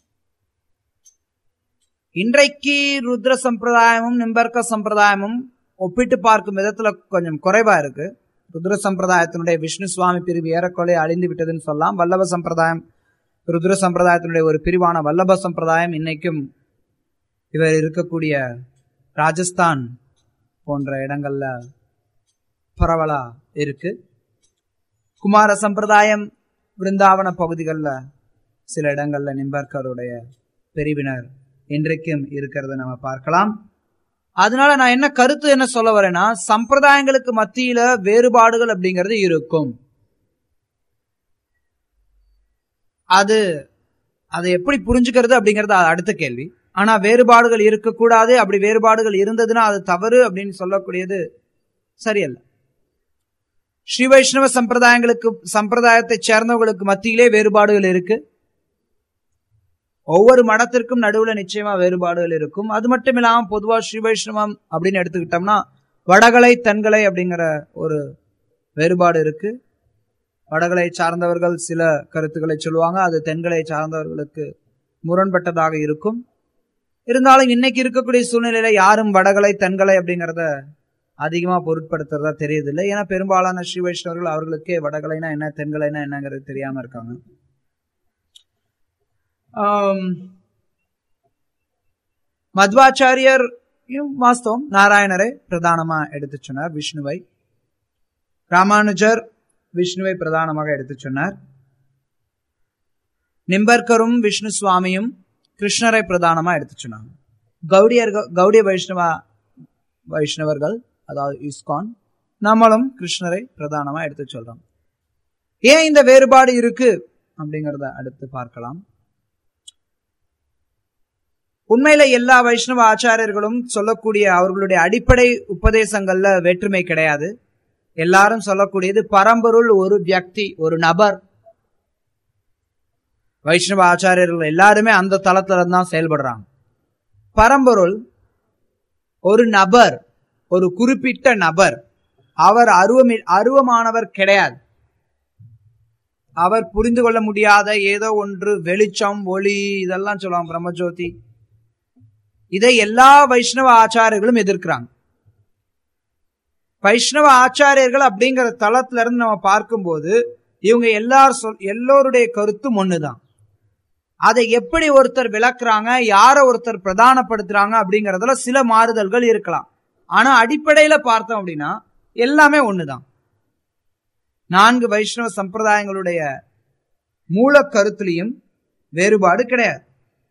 இன்றைக்கு ருத்ர சம்பிரதாயமும் நிம்பர்க்க சம்பிரதாயமும் ஒப்பிட்டு பார்க்கும் விதத்துல கொஞ்சம் குறைவா இருக்கு ருத்ர சம்பிரதாயத்தினுடைய விஷ்ணு சுவாமி பிரிவு ஏறக்கொலை அழிந்து விட்டதுன்னு சொல்லலாம் வல்லப சம்பிரதாயம் ருத்ர சம்பிரதாயத்தினுடைய ஒரு பிரிவான வல்லப சம்பிரதாயம் இன்னைக்கும் இவர் இருக்கக்கூடிய ராஜஸ்தான் போன்ற இடங்கள்ல பரவலா இருக்கு குமார சம்பிரதாயம் பிருந்தாவன பகுதிகளில் சில இடங்கள்ல நிம்பர்கருடைய பிரிவினர் இன்றைக்கும் இருக்கிறத நம்ம பார்க்கலாம் அதனால நான் என்ன கருத்து என்ன சொல்ல வரேன்னா சம்பிரதாயங்களுக்கு மத்தியில வேறுபாடுகள் அப்படிங்கிறது இருக்கும் அது அதை எப்படி புரிஞ்சுக்கிறது அப்படிங்கறது அடுத்த கேள்வி ஆனா வேறுபாடுகள் இருக்கக்கூடாது அப்படி வேறுபாடுகள் இருந்ததுன்னா அது தவறு அப்படின்னு சொல்லக்கூடியது சரியல்ல ஸ்ரீ வைஷ்ணவ சம்பிரதாயங்களுக்கு சம்பிரதாயத்தை சேர்ந்தவங்களுக்கு மத்தியிலே வேறுபாடுகள் இருக்கு ஒவ்வொரு மடத்திற்கும் நடுவுல நிச்சயமா வேறுபாடுகள் இருக்கும் அது மட்டும் இல்லாம பொதுவா ஸ்ரீ வைஷ்ணவம் அப்படின்னு எடுத்துக்கிட்டோம்னா வடகலை தென்கலை அப்படிங்கிற ஒரு வேறுபாடு இருக்கு வடகலை சார்ந்தவர்கள் சில கருத்துக்களை சொல்லுவாங்க அது தென்கலை சார்ந்தவர்களுக்கு முரண்பட்டதாக இருக்கும் இருந்தாலும் இன்னைக்கு இருக்கக்கூடிய சூழ்நிலையில யாரும் வடகலை தென்கலை அப்படிங்கிறத அதிகமா பொருட்படுத்துறதா தெரியுதில்லை ஏன்னா பெரும்பாலான ஸ்ரீ வைஷ்ணவர்கள் அவர்களுக்கே வடகலைனா என்ன தென்கலைனா என்னங்கிறது தெரியாம இருக்காங்க மத்வாச்சாரியர் வாஸ்தவம் நாராயணரை பிரதானமா எடுத்து சொன்னார் விஷ்ணுவை ராமானுஜர் விஷ்ணுவை பிரதானமாக எடுத்து சொன்னார் நிம்பர்கரும் விஷ்ணு சுவாமியும் கிருஷ்ணரை பிரதானமா எடுத்து சொன்னாங்க கௌடியர்கள் கௌடிய வைஷ்ணவா வைஷ்ணவர்கள் அதாவது இஸ்கான் நம்மளும் கிருஷ்ணரை பிரதானமா எடுத்து சொல்றோம் ஏன் இந்த வேறுபாடு இருக்கு அப்படிங்கறத அடுத்து பார்க்கலாம் உண்மையில எல்லா வைஷ்ணவ ஆச்சாரியர்களும் சொல்லக்கூடிய அவர்களுடைய அடிப்படை உபதேசங்கள்ல வேற்றுமை கிடையாது எல்லாரும் சொல்லக்கூடியது பரம்பொருள் ஒரு வியக்தி ஒரு நபர் வைஷ்ணவ ஆச்சாரியர்கள் எல்லாருமே அந்த தளத்துல தான் செயல்படுறாங்க பரம்பொருள் ஒரு நபர் ஒரு குறிப்பிட்ட நபர் அவர் அருவமி அருவமானவர் கிடையாது அவர் புரிந்து கொள்ள முடியாத ஏதோ ஒன்று வெளிச்சம் ஒளி இதெல்லாம் சொல்லுவாங்க பிரம்மஜோதி இதை எல்லா வைஷ்ணவ ஆச்சாரியர்களும் எதிர்க்கிறாங்க வைஷ்ணவ ஆச்சாரியர்கள் அப்படிங்கிற தளத்துல இருந்து நம்ம பார்க்கும்போது இவங்க எல்லார் சொல் எல்லோருடைய கருத்தும் ஒண்ணுதான் அதை எப்படி ஒருத்தர் விளக்குறாங்க யார ஒருத்தர் பிரதானப்படுத்துறாங்க அப்படிங்கறதுல சில மாறுதல்கள் இருக்கலாம் ஆனா அடிப்படையில பார்த்தோம் அப்படின்னா எல்லாமே ஒண்ணுதான் நான்கு வைஷ்ணவ சம்பிரதாயங்களுடைய மூல கருத்துலையும் வேறுபாடு கிடையாது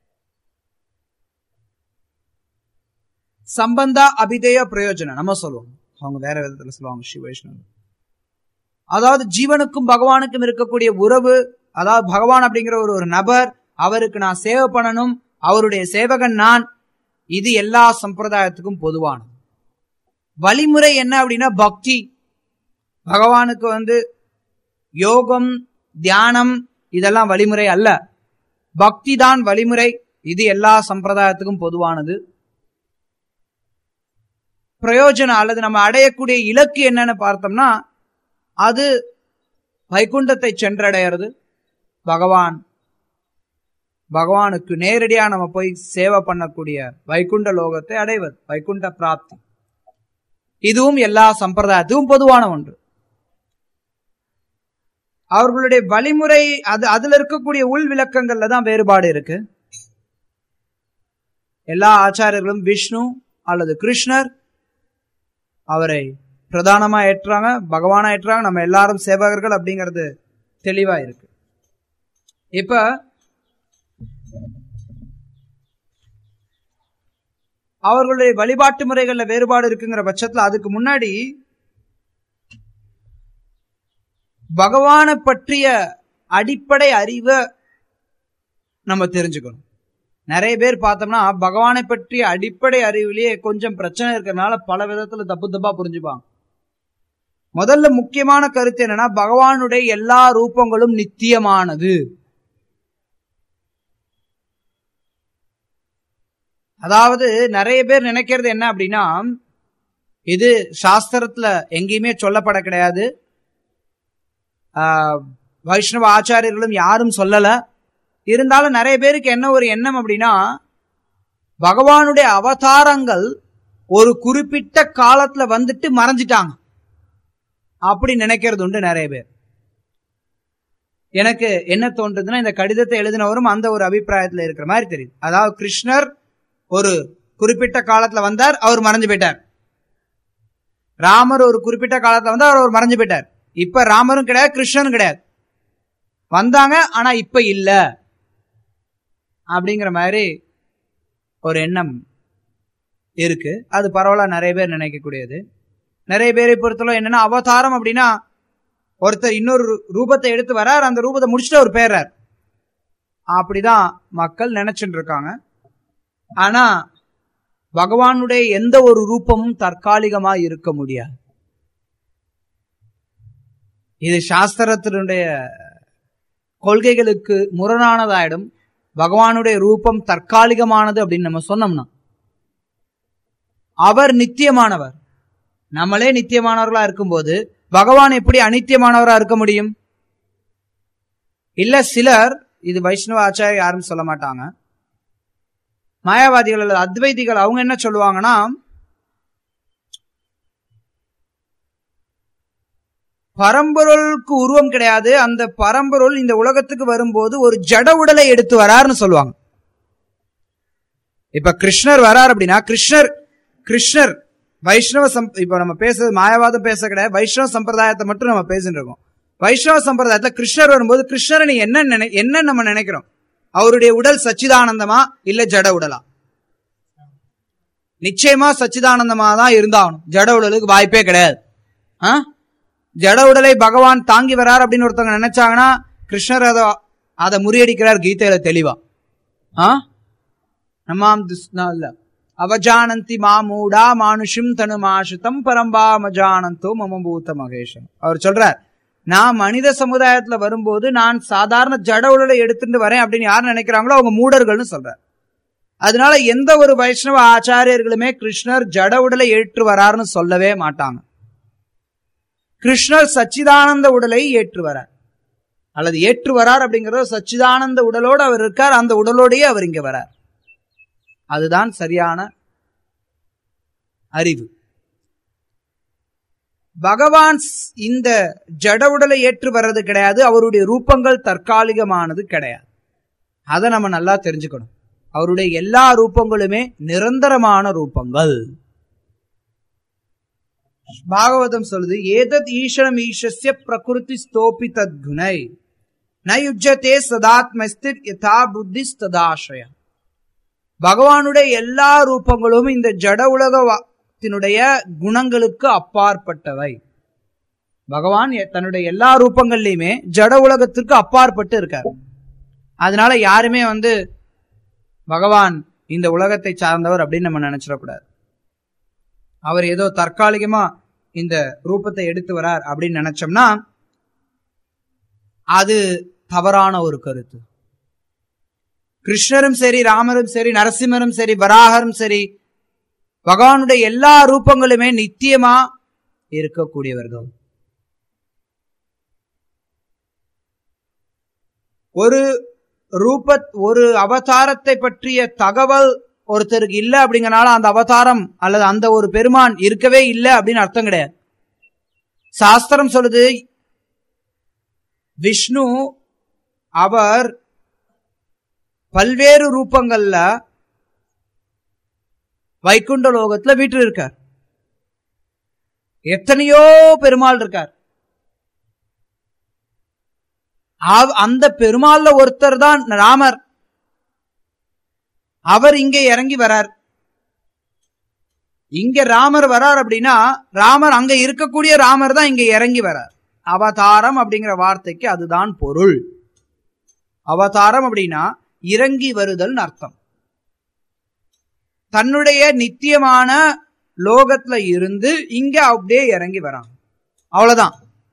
சம்பந்தா அபிதேய பிரயோஜனம் நம்ம சொல்லுவோம் அவங்க வேற விதத்துல சொல்லுவாங்க ஸ்ரீ வைஷ்ணவ அதாவது ஜீவனுக்கும் பகவானுக்கும் இருக்கக்கூடிய உறவு அதாவது பகவான் அப்படிங்கிற ஒரு ஒரு நபர் அவருக்கு நான் சேவை பண்ணணும் அவருடைய சேவகன் நான் இது எல்லா சம்பிரதாயத்துக்கும் பொதுவானது வழிமுறை என்ன அப்படின்னா பக்தி பகவானுக்கு வந்து யோகம் தியானம் இதெல்லாம் வழிமுறை அல்ல பக்தி தான் வழிமுறை இது எல்லா சம்பிரதாயத்துக்கும் பொதுவானது பிரயோஜனம் அல்லது நம்ம அடையக்கூடிய இலக்கு என்னன்னு பார்த்தோம்னா அது வைகுண்டத்தை சென்றடைகிறது பகவான் பகவானுக்கு நேரடியா நம்ம போய் சேவை பண்ணக்கூடிய வைகுண்ட லோகத்தை அடைவது வைகுண்ட பிராப்தி இதுவும் எல்லா சம்பிரதாயத்துக்கும் பொதுவான ஒன்று அவர்களுடைய வழிமுறை அது அதுல இருக்கக்கூடிய உள் விளக்கங்கள்ல தான் வேறுபாடு இருக்கு எல்லா ஆச்சாரியர்களும் விஷ்ணு அல்லது கிருஷ்ணர் அவரை பிரதானமா ஏற்றாங்க பகவானா ஏற்றாங்க நம்ம எல்லாரும் சேவகர்கள் அப்படிங்கிறது தெளிவா இருக்கு இப்ப அவர்களுடைய வழிபாட்டு முறைகள்ல வேறுபாடு இருக்குங்கிற பட்சத்துல அதுக்கு முன்னாடி பகவானை பற்றிய அடிப்படை அறிவை நம்ம தெரிஞ்சுக்கணும் நிறைய பேர் பார்த்தோம்னா பகவானை பற்றிய அடிப்படை அறிவிலேயே கொஞ்சம் பிரச்சனை இருக்கிறதுனால பல விதத்துல தப்பு தப்பா புரிஞ்சுப்பாங்க முதல்ல முக்கியமான கருத்து என்னன்னா பகவானுடைய எல்லா ரூபங்களும் நித்தியமானது அதாவது நிறைய பேர் நினைக்கிறது என்ன அப்படின்னா இது சாஸ்திரத்துல எங்கேயுமே சொல்லப்பட கிடையாது ஆஹ், வைஷ்ணவ ஆச்சாரியர்களும் யாரும் சொல்லல இருந்தாலும் நிறைய பேருக்கு என்ன ஒரு எண்ணம் அப்படின்னா பகவானுடைய அவதாரங்கள் ஒரு குறிப்பிட்ட காலத்துல வந்துட்டு மறைஞ்சிட்டாங்க அப்படி நினைக்கிறது உண்டு நிறைய பேர் எனக்கு என்ன தோன்றதுன்னா இந்த கடிதத்தை எழுதினவரும் அந்த ஒரு அபிப்பிராயத்துல இருக்கிற மாதிரி தெரியுது அதாவது கிருஷ்ணர் ஒரு குறிப்பிட்ட காலத்துல வந்தார் அவர் மறைஞ்சு போயிட்டார் ராமர் ஒரு குறிப்பிட்ட காலத்துல வந்தார் அவர் மறைஞ்சு போயிட்டார் இப்ப ராமரும் கிடையாது கிருஷ்ணனும் கிடையாது வந்தாங்க ஆனா இப்ப இல்ல அப்படிங்கிற மாதிரி ஒரு எண்ணம் இருக்கு அது பரவாயில்ல நிறைய பேர் நினைக்கக்கூடியது நிறைய பேரை பொறுத்தளவு என்னன்னா அவதாரம் அப்படின்னா ஒருத்தர் இன்னொரு ரூ- ரூபத்தை எடுத்து வரார் அந்த ரூபத்தை முடிச்சுட்டு அவர் பேர்றார் அப்படிதான் மக்கள் நினைச்சுட்டு இருக்காங்க ஆனா பகவானுடைய எந்த ஒரு ரூபமும் தற்காலிகமா இருக்க முடியாது இது சாஸ்திரத்தினுடைய கொள்கைகளுக்கு முரணானதாயிடும் பகவானுடைய ரூபம் தற்காலிகமானது அப்படின்னு நம்ம சொன்னோம்னா அவர் நித்தியமானவர் நம்மளே நித்தியமானவர்களா இருக்கும்போது பகவான் எப்படி அனித்தியமானவரா இருக்க முடியும் இல்ல சிலர் இது வைஷ்ணவ ஆச்சாரிய யாரும் சொல்ல மாட்டாங்க மாயாவாதிகள் அல்லது அத்வைதிகள் அவங்க என்ன சொல்லுவாங்கன்னா பரம்பொருளுக்கு உருவம் கிடையாது அந்த பரம்பொருள் இந்த உலகத்துக்கு வரும்போது ஒரு ஜட உடலை எடுத்து வராருன்னு சொல்லுவாங்க இப்ப கிருஷ்ணர் வரார் அப்படின்னா கிருஷ்ணர் கிருஷ்ணர் வைஷ்ணவ சம் இப்ப நம்ம பேசுறது மாயாவாதம் பேச கிடையாது வைஷ்ணவ சம்பிரதாயத்தை மட்டும் நம்ம பேசிட்டு இருக்கோம் வைஷ்ணவ சம்பிரதாயத்துல கிருஷ்ணர் வரும்போது கிருஷ்ணரை நீ என்ன நினை என்ன நம்ம நினைக்கிறோம் அவருடைய உடல் சச்சிதானந்தமா இல்ல ஜட உடலா நிச்சயமா சச்சிதானந்தமா தான் இருந்தாகணும் ஜட உடலுக்கு வாய்ப்பே கிடையாது ஆ? ஜட உடலை பகவான் தாங்கி வரார் அப்படின்னு ஒருத்தவங்க நினைச்சாங்கன்னா கிருஷ்ணர் அதை அதை முறியடிக்கிறார் கீதையில தெளிவா ஆ நமாம் துஸ்னா இல்ல அவஜானந்தி மாமூடா மானுஷம் தனுமாசுதம் பரம்பாமஜானந்தோ மம பூத மகேஷன் அவர் சொல்றார் நான் மனித சமுதாயத்துல வரும்போது நான் சாதாரண ஜட உடலை எடுத்துட்டு வரேன் அப்படின்னு யார் நினைக்கிறாங்களோ அவங்க மூடர்கள்னு சொல்றார் அதனால எந்த ஒரு வைஷ்ணவ ஆச்சாரியர்களுமே கிருஷ்ணர் ஜட உடலை ஏற்று வராருன்னு சொல்லவே மாட்டாங்க கிருஷ்ணர் சச்சிதானந்த உடலை ஏற்று வரார் அல்லது ஏற்று வரார் அப்படிங்கறது சச்சிதானந்த உடலோடு அவர் இருக்கார் அந்த உடலோடையே அவர் இங்க வரார் அதுதான் சரியான அறிவு பகவான் ஸ்- இந்த ஜட உடலை ஏற்று வர்றது கிடையாது அவருடைய ரூபங்கள் தற்காலிகமானது கிடையாது அதை நம்ம நல்லா தெரிஞ்சுக்கணும் அவருடைய எல்லா ரூபங்களுமே நிரந்தரமான ரூபங்கள் பாகவதம் சொல்லுது ஏதத் ஈஸ்வரம் ஈஷஸ்ய பிரகிருதி ஸ்தோபி தத்குணை நயுஜ்யத்தே சதாத்மஸ்திர் யதா புத்தி ததாசய பகவானுடைய எல்லா ரூபங்களும் இந்த ஜட உலகத்தினுடைய குணங்களுக்கு அப்பாற்பட்டவை பகவான் எ- தன்னுடைய எல்லா ரூபங்கள்லயுமே ஜட உலகத்திற்கு அப்பாற்பட்டு இருக்கார் அதனால யாருமே வந்து பகவான் இந்த உலகத்தை சார்ந்தவர் அப்படின்னு நம்ம நினைச்சிடக்கூடாது அவர் ஏதோ தற்காலிகமா இந்த ரூபத்தை எடுத்து வரார் அப்படின்னு நினைச்சோம்னா அது தவறான ஒரு கருத்து கிருஷ்ணரும் சரி ராமரும் சரி நரசிம்மரும் சரி வராகரும் சரி பகவானுடைய எல்லா ரூபங்களுமே நித்தியமா இருக்கக்கூடியவர்கள் ஒரு ரூபத் ஒரு அவதாரத்தை பற்றிய தகவல் ஒருத்தருக்கு இல்ல அப்படிங்கறனால அந்த அவதாரம் அல்லது அந்த ஒரு பெருமான் இருக்கவே இல்லை அப்படின்னு அர்த்தம் கிடையாது சாஸ்திரம் சொல்லுது விஷ்ணு அவர் பல்வேறு ரூபங்கள்ல வைகுண்ட லோகத்துல வீட்டு இருக்கார் எத்தனையோ பெருமாள் இருக்கார் அந்த பெருமாள்ல ஒருத்தர் தான் ராமர் அவர் இங்கே இறங்கி வரார் இங்க ராமர் வரார் அப்படின்னா ராமர் அங்க இருக்கக்கூடிய ராமர் தான் இங்க இறங்கி வரார் அவதாரம் அப்படிங்கிற வார்த்தைக்கு அதுதான் பொருள் அவதாரம் அப்படின்னா இறங்கி வருதல் அர்த்தம் தன்னுடைய நித்தியமான லோகத்துல இருந்து இங்க அப்படியே இறங்கி வராங்க அவ்வளவுதான்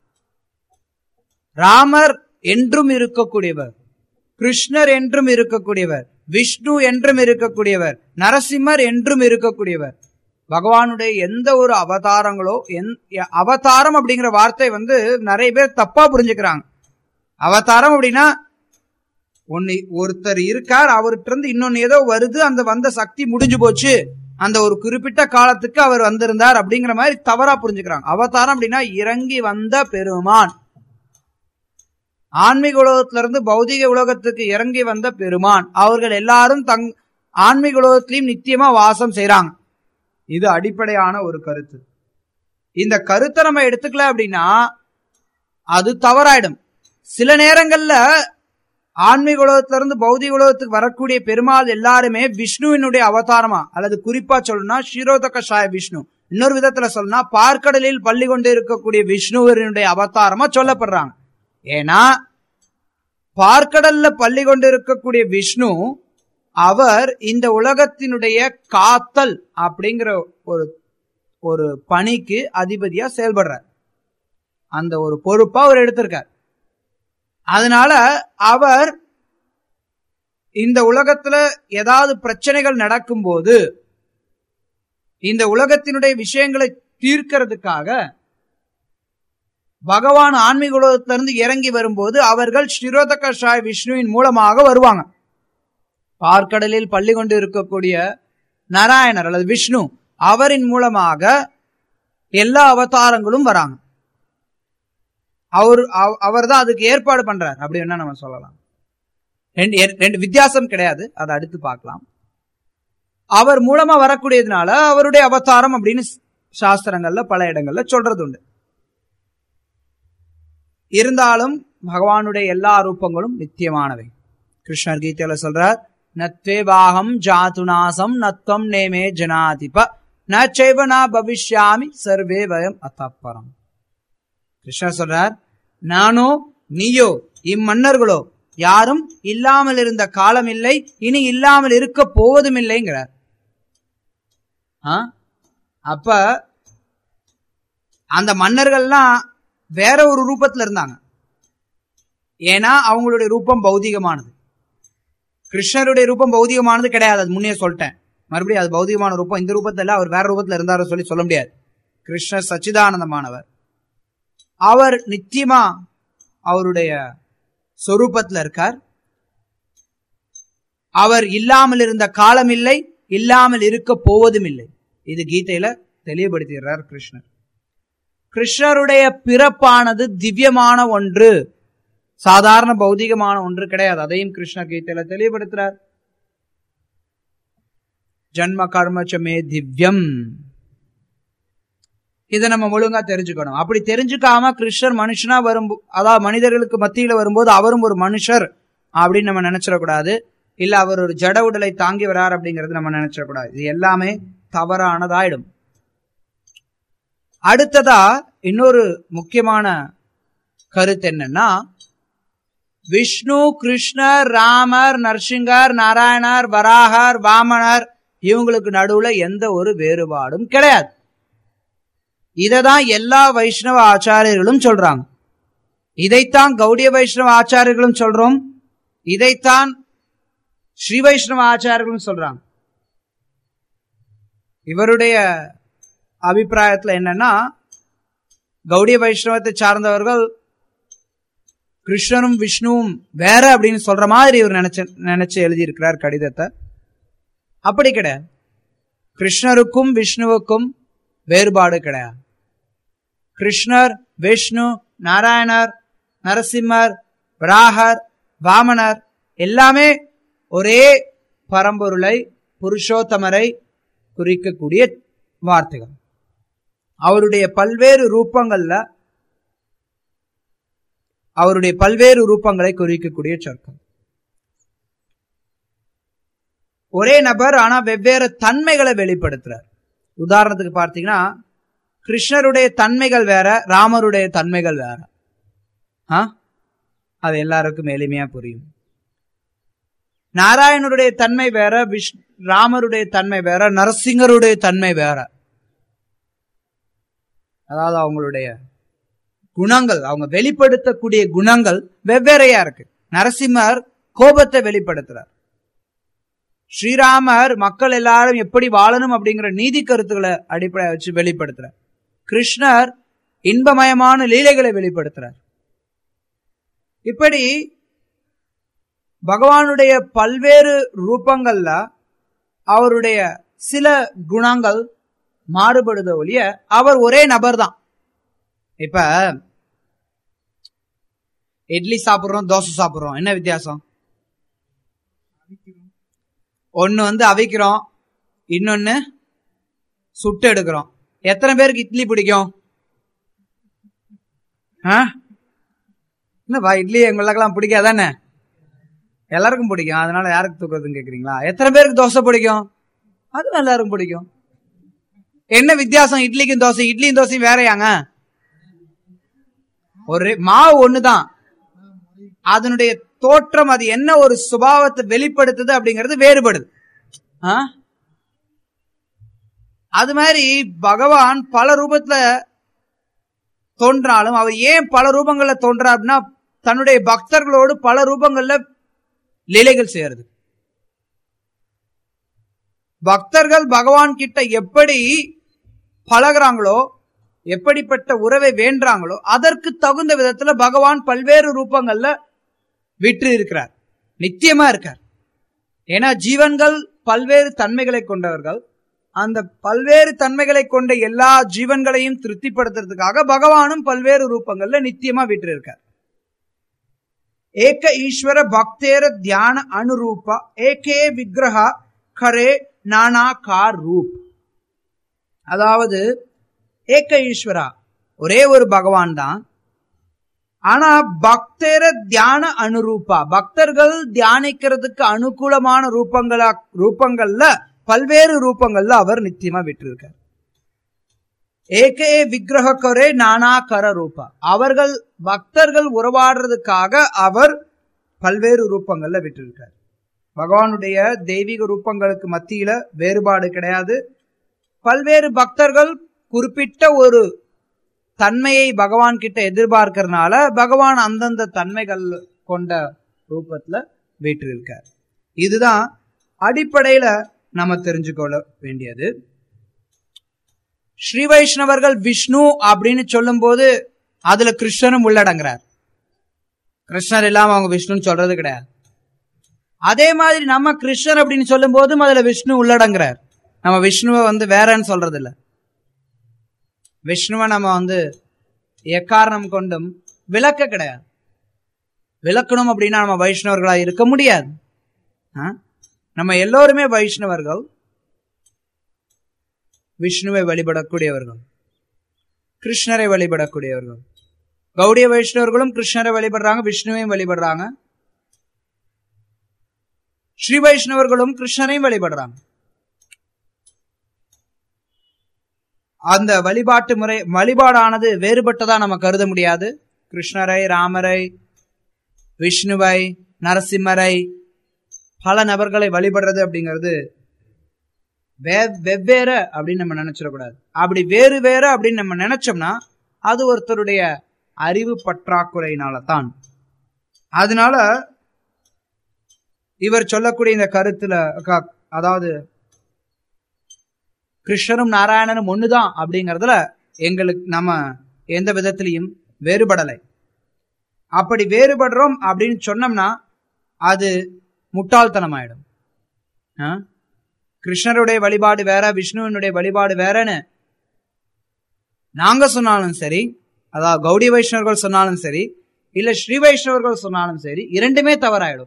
ராமர் என்றும் இருக்கக்கூடியவர் கிருஷ்ணர் என்றும் இருக்கக்கூடியவர் விஷ்ணு என்றும் இருக்கக்கூடியவர் நரசிம்மர் என்றும் இருக்கக்கூடியவர் பகவானுடைய எந்த ஒரு அவதாரங்களோ அவதாரம் அப்படிங்கிற வார்த்தை வந்து நிறைய பேர் தப்பா புரிஞ்சுக்கிறாங்க அவதாரம் அப்படின்னா ஒன்னு ஒருத்தர் இருக்கார் அவர்கிட்ட இருந்து இன்னொன்னு ஏதோ வருது அந்த வந்த சக்தி முடிஞ்சு போச்சு அந்த ஒரு குறிப்பிட்ட காலத்துக்கு அவர் வந்திருந்தார் அப்படிங்கிற மாதிரி தவறா புரிஞ்சுக்கிறாங்க அவதாரம் அப்படின்னா இறங்கி வந்த பெருமான் ஆன்மீக உலகத்திலிருந்து பௌதிக உலகத்துக்கு இறங்கி வந்த பெருமான் அவர்கள் எல்லாரும் தங் ஆன்மீக உலகத்திலையும் நித்தியமா வாசம் செய்யறாங்க இது அடிப்படையான ஒரு கருத்து இந்த கருத்தை நம்ம எடுத்துக்கல அப்படின்னா அது தவறாயிடும் சில நேரங்கள்ல ஆன்மீக உலகத்திலிருந்து பௌதிக உலகத்துக்கு வரக்கூடிய பெருமாள் எல்லாருமே விஷ்ணுவினுடைய அவதாரமா அல்லது குறிப்பா சொல்லணும்னா ஷீரோதக சாய விஷ்ணு இன்னொரு விதத்துல சொல்லணும்னா பார்க்கடலில் பள்ளி கொண்டு இருக்கக்கூடிய விஷ்ணுவனுடைய அவதாரமா சொல்லப்படுறாங்க ஏன்னா பார்க்கடல்ல பள்ளி கொண்டு இருக்கக்கூடிய விஷ்ணு அவர் இந்த உலகத்தினுடைய காத்தல் அப்படிங்கிற ஒரு ஒரு பணிக்கு அதிபதியா செயல்படுறார் அந்த ஒரு பொறுப்பா அவர் எடுத்திருக்கார் அதனால அவர் இந்த உலகத்துல ஏதாவது பிரச்சனைகள் நடக்கும்போது இந்த உலகத்தினுடைய விஷயங்களை தீர்க்கிறதுக்காக பகவான் ஆன்மீக உலகத்திலிருந்து இறங்கி வரும்போது அவர்கள் ஸ்ரீரோதக ஷாய் விஷ்ணுவின் மூலமாக வருவாங்க பார்க்கடலில் பள்ளி கொண்டு இருக்கக்கூடிய நாராயணர் அல்லது விஷ்ணு அவரின் மூலமாக எல்லா அவதாரங்களும் வராங்க அவர் அவர் தான் அதுக்கு ஏற்பாடு பண்றார் அப்படி என்ன நம்ம சொல்லலாம் ரெண்டு ரெண்டு வித்தியாசம் கிடையாது அதை அடுத்து பார்க்கலாம் அவர் மூலமா வரக்கூடியதுனால அவருடைய அவதாரம் அப்படின்னு சாஸ்திரங்கள்ல பல இடங்கள்ல சொல்றது உண்டு இருந்தாலும் பகவானுடைய எல்லா ரூபங்களும் நித்தியமானவை கிருஷ்ணர் கீதையில சொல்றார் நத்வேபாகம் ஜாதுநாசம் நத்வம் நேமே ஜனாதிப நச்சைவ நா பவிஷ்யாமி சர்வே வயம் அத்தப்பரம் கிருஷ்ணர் சொல்றார் நானோ நீயோ இம்மன்னர்களோ யாரும் இல்லாமல் இருந்த காலம் இல்லை இனி இல்லாமல் இருக்க போவதும் இல்லைங்கிறார் அப்ப அந்த மன்னர்கள்லாம் வேற ஒரு ரூபத்துல இருந்தாங்க ஏன்னா அவங்களுடைய ரூபம் பௌதிகமானது கிருஷ்ணருடைய ரூபம் பௌதிகமானது கிடையாது அது முன்னே சொல்லிட்டேன் மறுபடியும் அது பௌதிகமான ரூபம் இந்த ரூபத்துல அவர் வேற ரூபத்துல இருந்தாரு சொல்லி சொல்ல முடியாது கிருஷ்ணர் சச்சிதானந்தமானவர் அவர் நித்தியமா அவருடைய சொரூபத்துல இருக்கார் அவர் இல்லாமல் இருந்த காலம் இல்லை இல்லாமல் இருக்க போவதும் இல்லை இது கீதையில தெளிவுபடுத்துகிறார் கிருஷ்ணர் கிருஷ்ணருடைய பிறப்பானது திவ்யமான ஒன்று சாதாரண பௌதிகமான ஒன்று கிடையாது அதையும் கிருஷ்ண கீதையில தெளிவுபடுத்துறார் ஜன்ம கர்மச்சமே திவ்யம் இதை நம்ம ஒழுங்கா தெரிஞ்சுக்கணும் அப்படி தெரிஞ்சுக்காம கிருஷ்ணர் மனுஷனா வரும் அதாவது மனிதர்களுக்கு மத்தியில வரும்போது அவரும் ஒரு மனுஷர் அப்படின்னு நம்ம நினைச்சிடக்கூடாது இல்ல அவர் ஒரு ஜட உடலை தாங்கி வரார் அப்படிங்கறது நம்ம நினைச்சிடக்கூடாது இது எல்லாமே தவறானதாயிடும் அடுத்ததா இன்னொரு முக்கியமான கருத்து என்னன்னா விஷ்ணு கிருஷ்ணர் ராமர் நரசிங்கர் நாராயணர் வராகர் வாமனர் இவங்களுக்கு நடுவுல எந்த ஒரு வேறுபாடும் கிடையாது இததான் எல்லா வைஷ்ணவ ஆச்சாரியர்களும் சொல்றாங்க இதைத்தான் கௌடிய வைஷ்ணவ ஆச்சாரியர்களும் சொல்றோம் இதைத்தான் ஸ்ரீ வைஷ்ணவ ஆச்சாரியர்களும் சொல்றாங்க இவருடைய அபிப்பிராயத்துல என்னன்னா கௌடிய வைஷ்ணவத்தை சார்ந்தவர்கள் கிருஷ்ணரும் விஷ்ணுவும் வேற அப்படின்னு சொல்ற மாதிரி இவர் நினைச்ச நினைச்சு எழுதியிருக்கிறார் கடிதத்தை அப்படி கிடையாது கிருஷ்ணருக்கும் விஷ்ணுவுக்கும் வேறுபாடு கிடையாது கிருஷ்ணர் விஷ்ணு நாராயணர் நரசிம்மர் வராகர் வாமனர் எல்லாமே ஒரே பரம்பொருளை புருஷோத்தமரை குறிக்கக்கூடிய வார்த்தைகள் அவருடைய பல்வேறு ரூபங்கள்ல அவருடைய பல்வேறு ரூபங்களை குறிக்கக்கூடிய சொற்கள் ஒரே நபர் ஆனா வெவ்வேறு தன்மைகளை வெளிப்படுத்துறார் உதாரணத்துக்கு பார்த்தீங்கன்னா கிருஷ்ணருடைய தன்மைகள் வேற ராமருடைய தன்மைகள் வேற ஆ அது எல்லாருக்கும் எளிமையா புரியும் நாராயணருடைய தன்மை வேற விஷ் ராமருடைய தன்மை வேற நரசிங்கருடைய தன்மை வேற அதாவது அவங்களுடைய குணங்கள் அவங்க வெளிப்படுத்தக்கூடிய குணங்கள் வெவ்வேறையா இருக்கு நரசிம்மர் கோபத்தை வெளிப்படுத்துறார் ஸ்ரீராமர் மக்கள் எல்லாரும் எப்படி வாழணும் அப்படிங்கிற நீதி கருத்துக்களை அடிப்படையா வச்சு வெளிப்படுத்துறார் கிருஷ்ணர் இன்பமயமான லீலைகளை வெளிப்படுத்துறார் இப்படி பகவானுடைய பல்வேறு ரூபங்கள்ல அவருடைய சில குணங்கள் மாறுபடுத ஒழிய அவர் ஒரே நபர் தான் இப்ப இட்லி சாப்பிடுறோம் தோசை சாப்பிடுறோம் என்ன வித்தியாசம் ஒன்னு வந்து அவிக்கிறோம் இன்னொன்னு சுட்டு எடுக்கிறோம் எத்தனை பேருக்கு இட்லி பிடிக்கும் என்னப்பா இட்லி எங்களுக்கெல்லாம் பிடிக்காதானே எல்லாருக்கும் பிடிக்கும் அதனால யாருக்கு தூக்குறதுன்னு கேக்குறீங்களா எத்தனை பேருக்கு தோசை பிடிக்கும் அதுவும் எல்லாருக்கும் பிடிக்கும் என்ன வித்தியாசம் இட்லிக்கும் தோசை இட்லியும் தோசையும் வேறையாங்க ஒரு மாவு ஒண்ணுதான் அதனுடைய தோற்றம் அது என்ன ஒரு சுபாவத்தை வெளிப்படுத்துது அப்படிங்கிறது வேறுபடுது அது மாதிரி பகவான் பல ரூபத்துல தோன்றாலும் அவர் ஏன் பல ரூபங்கள்ல தோன்றார் அப்படின்னா தன்னுடைய பக்தர்களோடு பல ரூபங்கள்ல லீலைகள் செய்யறது பக்தர்கள் பகவான் கிட்ட எப்படி பழகிறாங்களோ எப்படிப்பட்ட உறவை வேண்டாங்களோ அதற்கு தகுந்த விதத்துல பகவான் பல்வேறு ரூபங்கள்ல விற்று இருக்கிறார் நித்தியமா இருக்கார் ஏன்னா ஜீவன்கள் பல்வேறு தன்மைகளை கொண்டவர்கள் அந்த பல்வேறு தன்மைகளை கொண்ட எல்லா ஜீவன்களையும் திருப்திப்படுத்துறதுக்காக பகவானும் பல்வேறு ரூபங்கள்ல நித்தியமா விற்று இருக்கார் ஏக ஈஸ்வர பக்தேர தியான அனுரூப ஏகே விக்கிரக கரே நானா கார் ரூப் அதாவது ஏக ஈஸ்வரா ஒரே ஒரு பகவான் தான் ஆனா பக்தேர தியான அனுரூபா பக்தர்கள் தியானிக்கிறதுக்கு அனுகூலமான ரூபங்களா ரூபங்கள்ல பல்வேறு ரூபங்கள்ல அவர் நித்தியமா விட்டிருக்கார் ஏகே விக்கிரக கரே நானா கர ரூபா அவர்கள் பக்தர்கள் உறவாடுறதுக்காக அவர் பல்வேறு ரூபங்கள்ல விட்டிருக்கார் பகவானுடைய தெய்வீக ரூபங்களுக்கு மத்தியில வேறுபாடு கிடையாது பல்வேறு பக்தர்கள் குறிப்பிட்ட ஒரு தன்மையை பகவான் கிட்ட எதிர்பார்க்கறதுனால பகவான் அந்தந்த தன்மைகள் கொண்ட ரூபத்துல வீற்றிருக்கார் இதுதான் அடிப்படையில நம்ம தெரிஞ்சுக்கொள்ள வேண்டியது ஸ்ரீ வைஷ்ணவர்கள் விஷ்ணு அப்படின்னு சொல்லும் போது அதுல கிருஷ்ணனும் உள்ளடங்குறார் கிருஷ்ணர் இல்லாம அவங்க விஷ்ணுன்னு சொல்றது கிடையாது அதே மாதிரி நம்ம கிருஷ்ணர் அப்படின்னு சொல்லும் போதும் அதுல விஷ்ணு உள்ளடங்குறார் நம்ம விஷ்ணுவை வந்து வேறன்னு சொல்றது இல்ல விஷ்ணுவை நம்ம வந்து எக்காரணம் கொண்டும் விளக்க கிடையாது விளக்கணும் அப்படின்னா நம்ம வைஷ்ணவர்களா இருக்க முடியாது நம்ம எல்லோருமே வைஷ்ணவர்கள் விஷ்ணுவை வழிபடக்கூடியவர்கள் கிருஷ்ணரை வழிபடக்கூடியவர்கள் கௌடிய வைஷ்ணவர்களும் கிருஷ்ணரை வழிபடுறாங்க விஷ்ணுவையும் வழிபடுறாங்க ஸ்ரீ வைஷ்ணவர்களும் கிருஷ்ணரையும் வழிபடுறாங்க அந்த வழிபாட்டு முறை வழிபாடானது வேறுபட்டதா நம்ம கருத முடியாது கிருஷ்ணரை ராமரை விஷ்ணுவை நரசிம்மரை பல நபர்களை வழிபடுறது அப்படிங்கிறது வெவ்வேற அப்படின்னு நம்ம நினைச்சிடக்கூடாது அப்படி வேறு வேற அப்படின்னு நம்ம நினைச்சோம்னா அது ஒருத்தருடைய அறிவு பற்றாக்குறையினால தான் அதனால இவர் சொல்லக்கூடிய இந்த கருத்துல அதாவது கிருஷ்ணரும் நாராயணனும் ஒண்ணுதான் அப்படிங்கறதுல எங்களுக்கு நம்ம எந்த விதத்திலையும் வேறுபடலை அப்படி வேறுபடுறோம் அப்படின்னு சொன்னோம்னா அது முட்டாள்தனமாயிடும் ஆ? கிருஷ்ணருடைய வழிபாடு வேற விஷ்ணுவினுடைய வழிபாடு வேறன்னு நாங்க சொன்னாலும் சரி அதாவது கௌடி வைஷ்ணவர்கள் சொன்னாலும் சரி இல்ல ஸ்ரீ வைஷ்ணவர்கள் சொன்னாலும் சரி இரண்டுமே தவறாயிடும்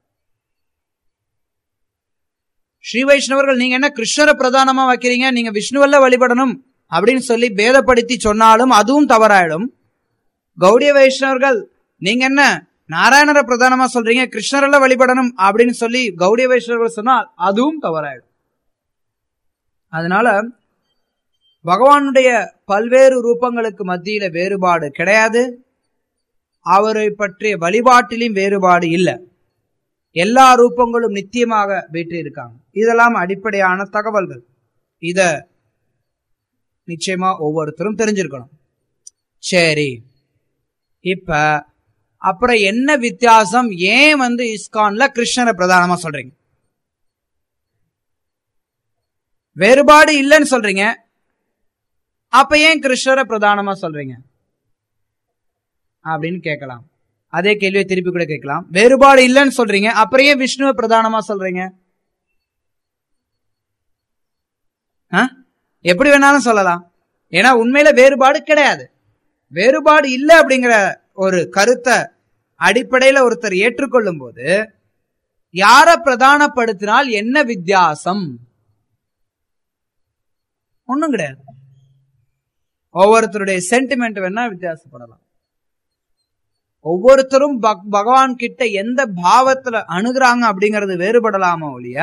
ஸ்ரீ வைஷ்ணவர்கள் நீங்க என்ன கிருஷ்ணரை பிரதானமா வைக்கிறீங்க நீங்க விஷ்ணுவல்ல வழிபடணும் அப்படின்னு சொல்லி பேதப்படுத்தி சொன்னாலும் அதுவும் தவறாயிடும் கௌடிய வைஷ்ணவர்கள் நீங்க என்ன நாராயணரை பிரதானமா சொல்றீங்க கிருஷ்ணரெல்லாம் வழிபடணும் அப்படின்னு சொல்லி கௌடிய வைஷ்ணவர்கள் சொன்னால் அதுவும் தவறாயிடும் அதனால பகவானுடைய பல்வேறு ரூபங்களுக்கு மத்தியில வேறுபாடு கிடையாது அவரை பற்றிய வழிபாட்டிலும் வேறுபாடு இல்லை எல்லா ரூபங்களும் நித்தியமாக வீட்டு இருக்காங்க இதெல்லாம் அடிப்படையான தகவல்கள் இத நிச்சயமா ஒவ்வொருத்தரும் தெரிஞ்சிருக்கணும் சரி இப்ப அப்புறம் என்ன வித்தியாசம் ஏன் வந்து இஸ்கான்ல கிருஷ்ணரை பிரதானமா சொல்றீங்க வேறுபாடு இல்லைன்னு சொல்றீங்க அப்ப ஏன் கிருஷ்ணரை பிரதானமா சொல்றீங்க அப்படின்னு கேட்கலாம் அதே கேள்வியை திருப்பி கூட கேட்கலாம் வேறுபாடு இல்லைன்னு சொல்றீங்க அப்புறம் ஏன் விஷ்ணுவை பிரதானமா சொல்றீங்க ஆ? எப்படி வேணாலும் சொல்லலாம் ஏன்னா உண்மையில வேறுபாடு கிடையாது வேறுபாடு இல்லை அப்படிங்கிற ஒரு கருத்தை அடிப்படையில ஒருத்தர் ஏற்றுக்கொள்ளும் போது யார பிரதானப்படுத்தினால் என்ன வித்தியாசம் ஒண்ணும் கிடையாது ஒவ்வொருத்தருடைய சென்டிமெண்ட் வேணா வித்தியாசப்படலாம் ஒவ்வொருத்தரும் பக்- பகவான் கிட்ட எந்த பாவத்துல அணுகுறாங்க அப்படிங்கறது வேறுபடலாமா ஒழிய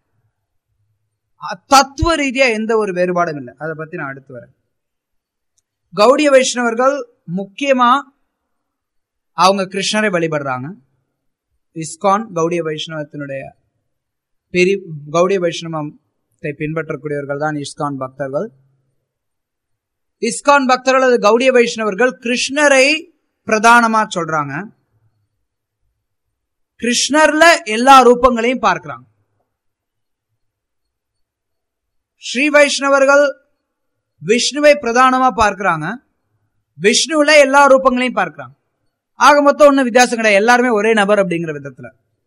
அ- தத்துவ ரீதியா எந்த ஒரு வேறுபாடும் இல்லை அதை பத்தி நான் அடுத்து வரேன் கௌடிய வைஷ்ணவர்கள் முக்கியமா அவங்க கிருஷ்ணரை வழிபடுறாங்க இஸ்கான் கௌடிய வைஷ்ணவத்தினுடைய பிரி கௌடிய வைஷ்ணவத்தை பின்பற்றக்கூடியவர்கள் தான் இஸ்கான் பக்தர்கள் இஸ்கான் பக்தர்கள் அல்லது கௌடிய வைஷ்ணவர்கள் கிருஷ்ணரை பிரதானமா சொல்றாங்க கிருஷ்ணர்ல எல்லா ரூபங்களையும் பார்க்கிறாங்க ஸ்ரீ வைஷ்ணவர்கள் விஷ்ணுவை பிரதானமா பார்க்கிறாங்க விஷ்ணுல எல்லா ரூபங்களையும் பார்க்கிறாங்க ஆக மொத்தம் ஒன்னும் வித்தியாசம் கிடையாது எல்லாருமே ஒரே நபர் அப்படிங்கிற விதத்துல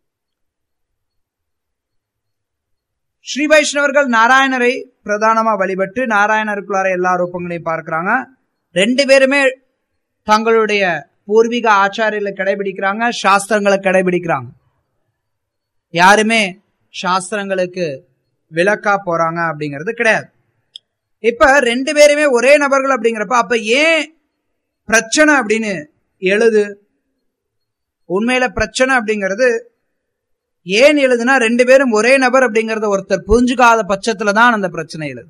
ஸ்ரீ வைஷ்ணவர்கள் நாராயணரை பிரதானமா வழிபட்டு நாராயணருக்குள்ளார எல்லா ரூபங்களையும் பார்க்கிறாங்க ரெண்டு பேருமே தங்களுடைய பூர்வீக ஆச்சாரியர்களை கடைபிடிக்கிறாங்க சாஸ்திரங்களை கடைபிடிக்கிறாங்க யாருமே சாஸ்திரங்களுக்கு விளக்கா போறாங்க அப்படிங்கிறது கிடையாது இப்ப ரெண்டு பேருமே ஒரே நபர்கள் அப்படிங்கிறப்ப அப்ப ஏன் பிரச்சனை அப்படின்னு எழுது உண்மையில பிரச்சனை அப்படிங்கிறது ஏன் எழுதுனா ரெண்டு பேரும் ஒரே நபர் அப்படிங்கறத ஒருத்தர் புரிஞ்சுக்காத பட்சத்துல தான் அந்த பிரச்சனை எழுது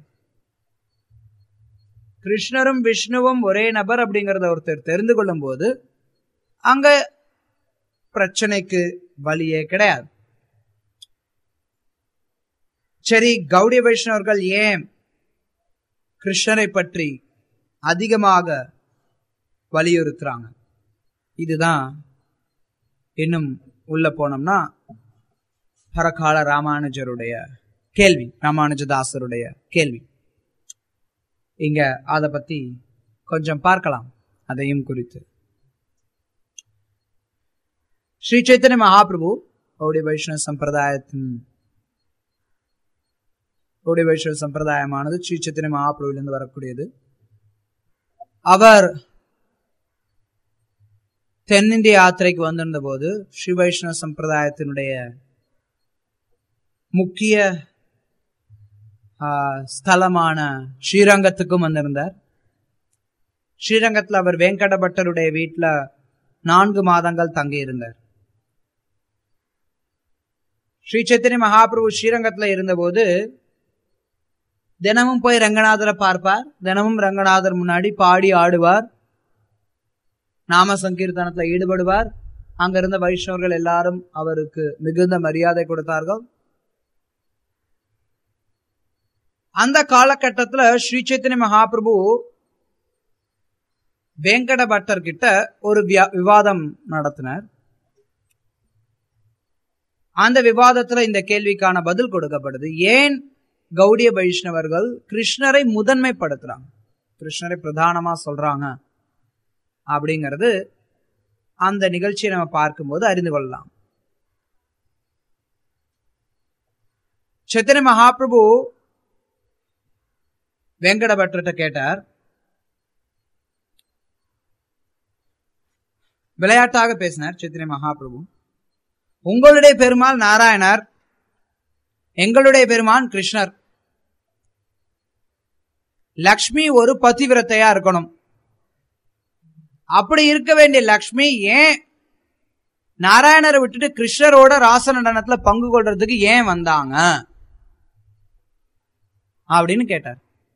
கிருஷ்ணரும் விஷ்ணுவும் ஒரே நபர் அப்படிங்கறத ஒருத்தர் தெரிந்து கொள்ளும் போது அங்க பிரச்சனைக்கு வழியே கிடையாது சரி கௌடிய வைஷ்ணவர்கள் ஏன் கிருஷ்ணரை பற்றி அதிகமாக வலியுறுத்துறாங்க இதுதான் இன்னும் உள்ள போனோம்னா பரகால ராமானுஜருடைய கேள்வி ராமானுஜதாசருடைய கேள்வி இங்க அத பத்தி கொஞ்சம் பார்க்கலாம் அதையும் குறித்து ஸ்ரீ சைத்தன்ய மகாபிரபு கௌடிய வைஷ்ணவ சம்பிரதாயத்தின் கௌடிய வைஷ்ணவ சம்பிரதாயமானது ஸ்ரீ சைத்தன்ய மகாபிரபுவிலிருந்து வரக்கூடியது அவர் தென்னிந்திய யாத்திரைக்கு வந்திருந்த போது ஸ்ரீ வைஷ்ணவ சம்பிரதாயத்தினுடைய முக்கிய ஆ, ஸ்தலமான ஸ்ரீரங்கத்துக்கும் வந்திருந்தார் ஸ்ரீரங்கத்தில் அவர் வெங்கட பட்டருடைய வீட்டில் நான்கு மாதங்கள் தங்கி இருந்தார் ஸ்ரீ சைத்தன்ய மகாபிரபு ஸ்ரீரங்கத்துல இருந்தபோது தினமும் போய் ரங்கநாதரை பார்ப்பார் தினமும் ரங்கநாதர் முன்னாடி பாடி ஆடுவார் நாம சங்கீர்த்தனத்துல ஈடுபடுவார் அங்க இருந்த வைஷ்ணவர்கள் எல்லாரும் அவருக்கு மிகுந்த மரியாதை கொடுத்தார்கள் அந்த காலகட்டத்துல ஸ்ரீ சைத்தன்ய மகாபிரபு வேங்கட பட்டர் கிட்ட ஒரு வியா- விவாதம் நடத்தினார் அந்த விவாதத்துல இந்த கேள்விக்கான பதில் கொடுக்கப்படுது ஏன் கௌடிய வைஷ்ணவர்கள் கிருஷ்ணரை முதன்மைப்படுத்துறாங்க கிருஷ்ணரை பிரதானமா சொல்றாங்க அப்படிங்கிறது அந்த நிகழ்ச்சியை நம்ம பார்க்கும்போது அறிந்து கொள்ளலாம் சைத்தன்ய மகாபிரபு வெங்கட பட்டர்கிட்ட கேட்டார் விளையாட்டாக பேசினார் சைத்தன்ய மகாபிரபு உங்களுடைய பெருமாள் நாராயணர் எங்களுடைய பெருமான் கிருஷ்ணர் லக்ஷ்மி ஒரு பதிவிரத்தையா இருக்கணும் அப்படி இருக்க வேண்டிய லக்ஷ்மி ஏன் நாராயணரை விட்டுட்டு கிருஷ்ணரோட ராச நடனத்துல பங்கு கொள்றதுக்கு ஏன் வந்தாங்க அப்படின்னு கேட்டார்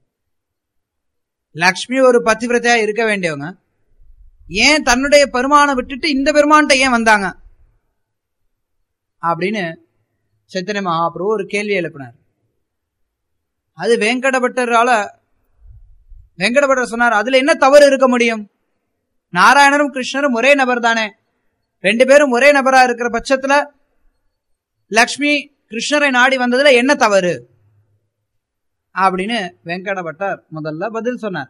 லக்ஷ்மி ஒரு பதிவிரத்தையா இருக்க வேண்டியவங்க ஏன் தன்னுடைய பெருமானை விட்டுட்டு இந்த பெருமான்கிட்ட ஏன் வந்தாங்க அப்படின்னு சைத்தன்ய மகாபிரபு ஒரு கேள்வி எழுப்பினார் அது வெங்கடபட்டரால வெங்கடபட்டர் சொன்னார் அதுல என்ன தவறு இருக்க முடியும் நாராயணரும் கிருஷ்ணரும் ஒரே நபர் தானே ரெண்டு பேரும் ஒரே நபரா இருக்கிற பட்சத்துல லக்ஷ்மி கிருஷ்ணரை நாடி வந்ததுல என்ன தவறு அப்படின்னு வெங்கடபட்டர் முதல்ல பதில் சொன்னார்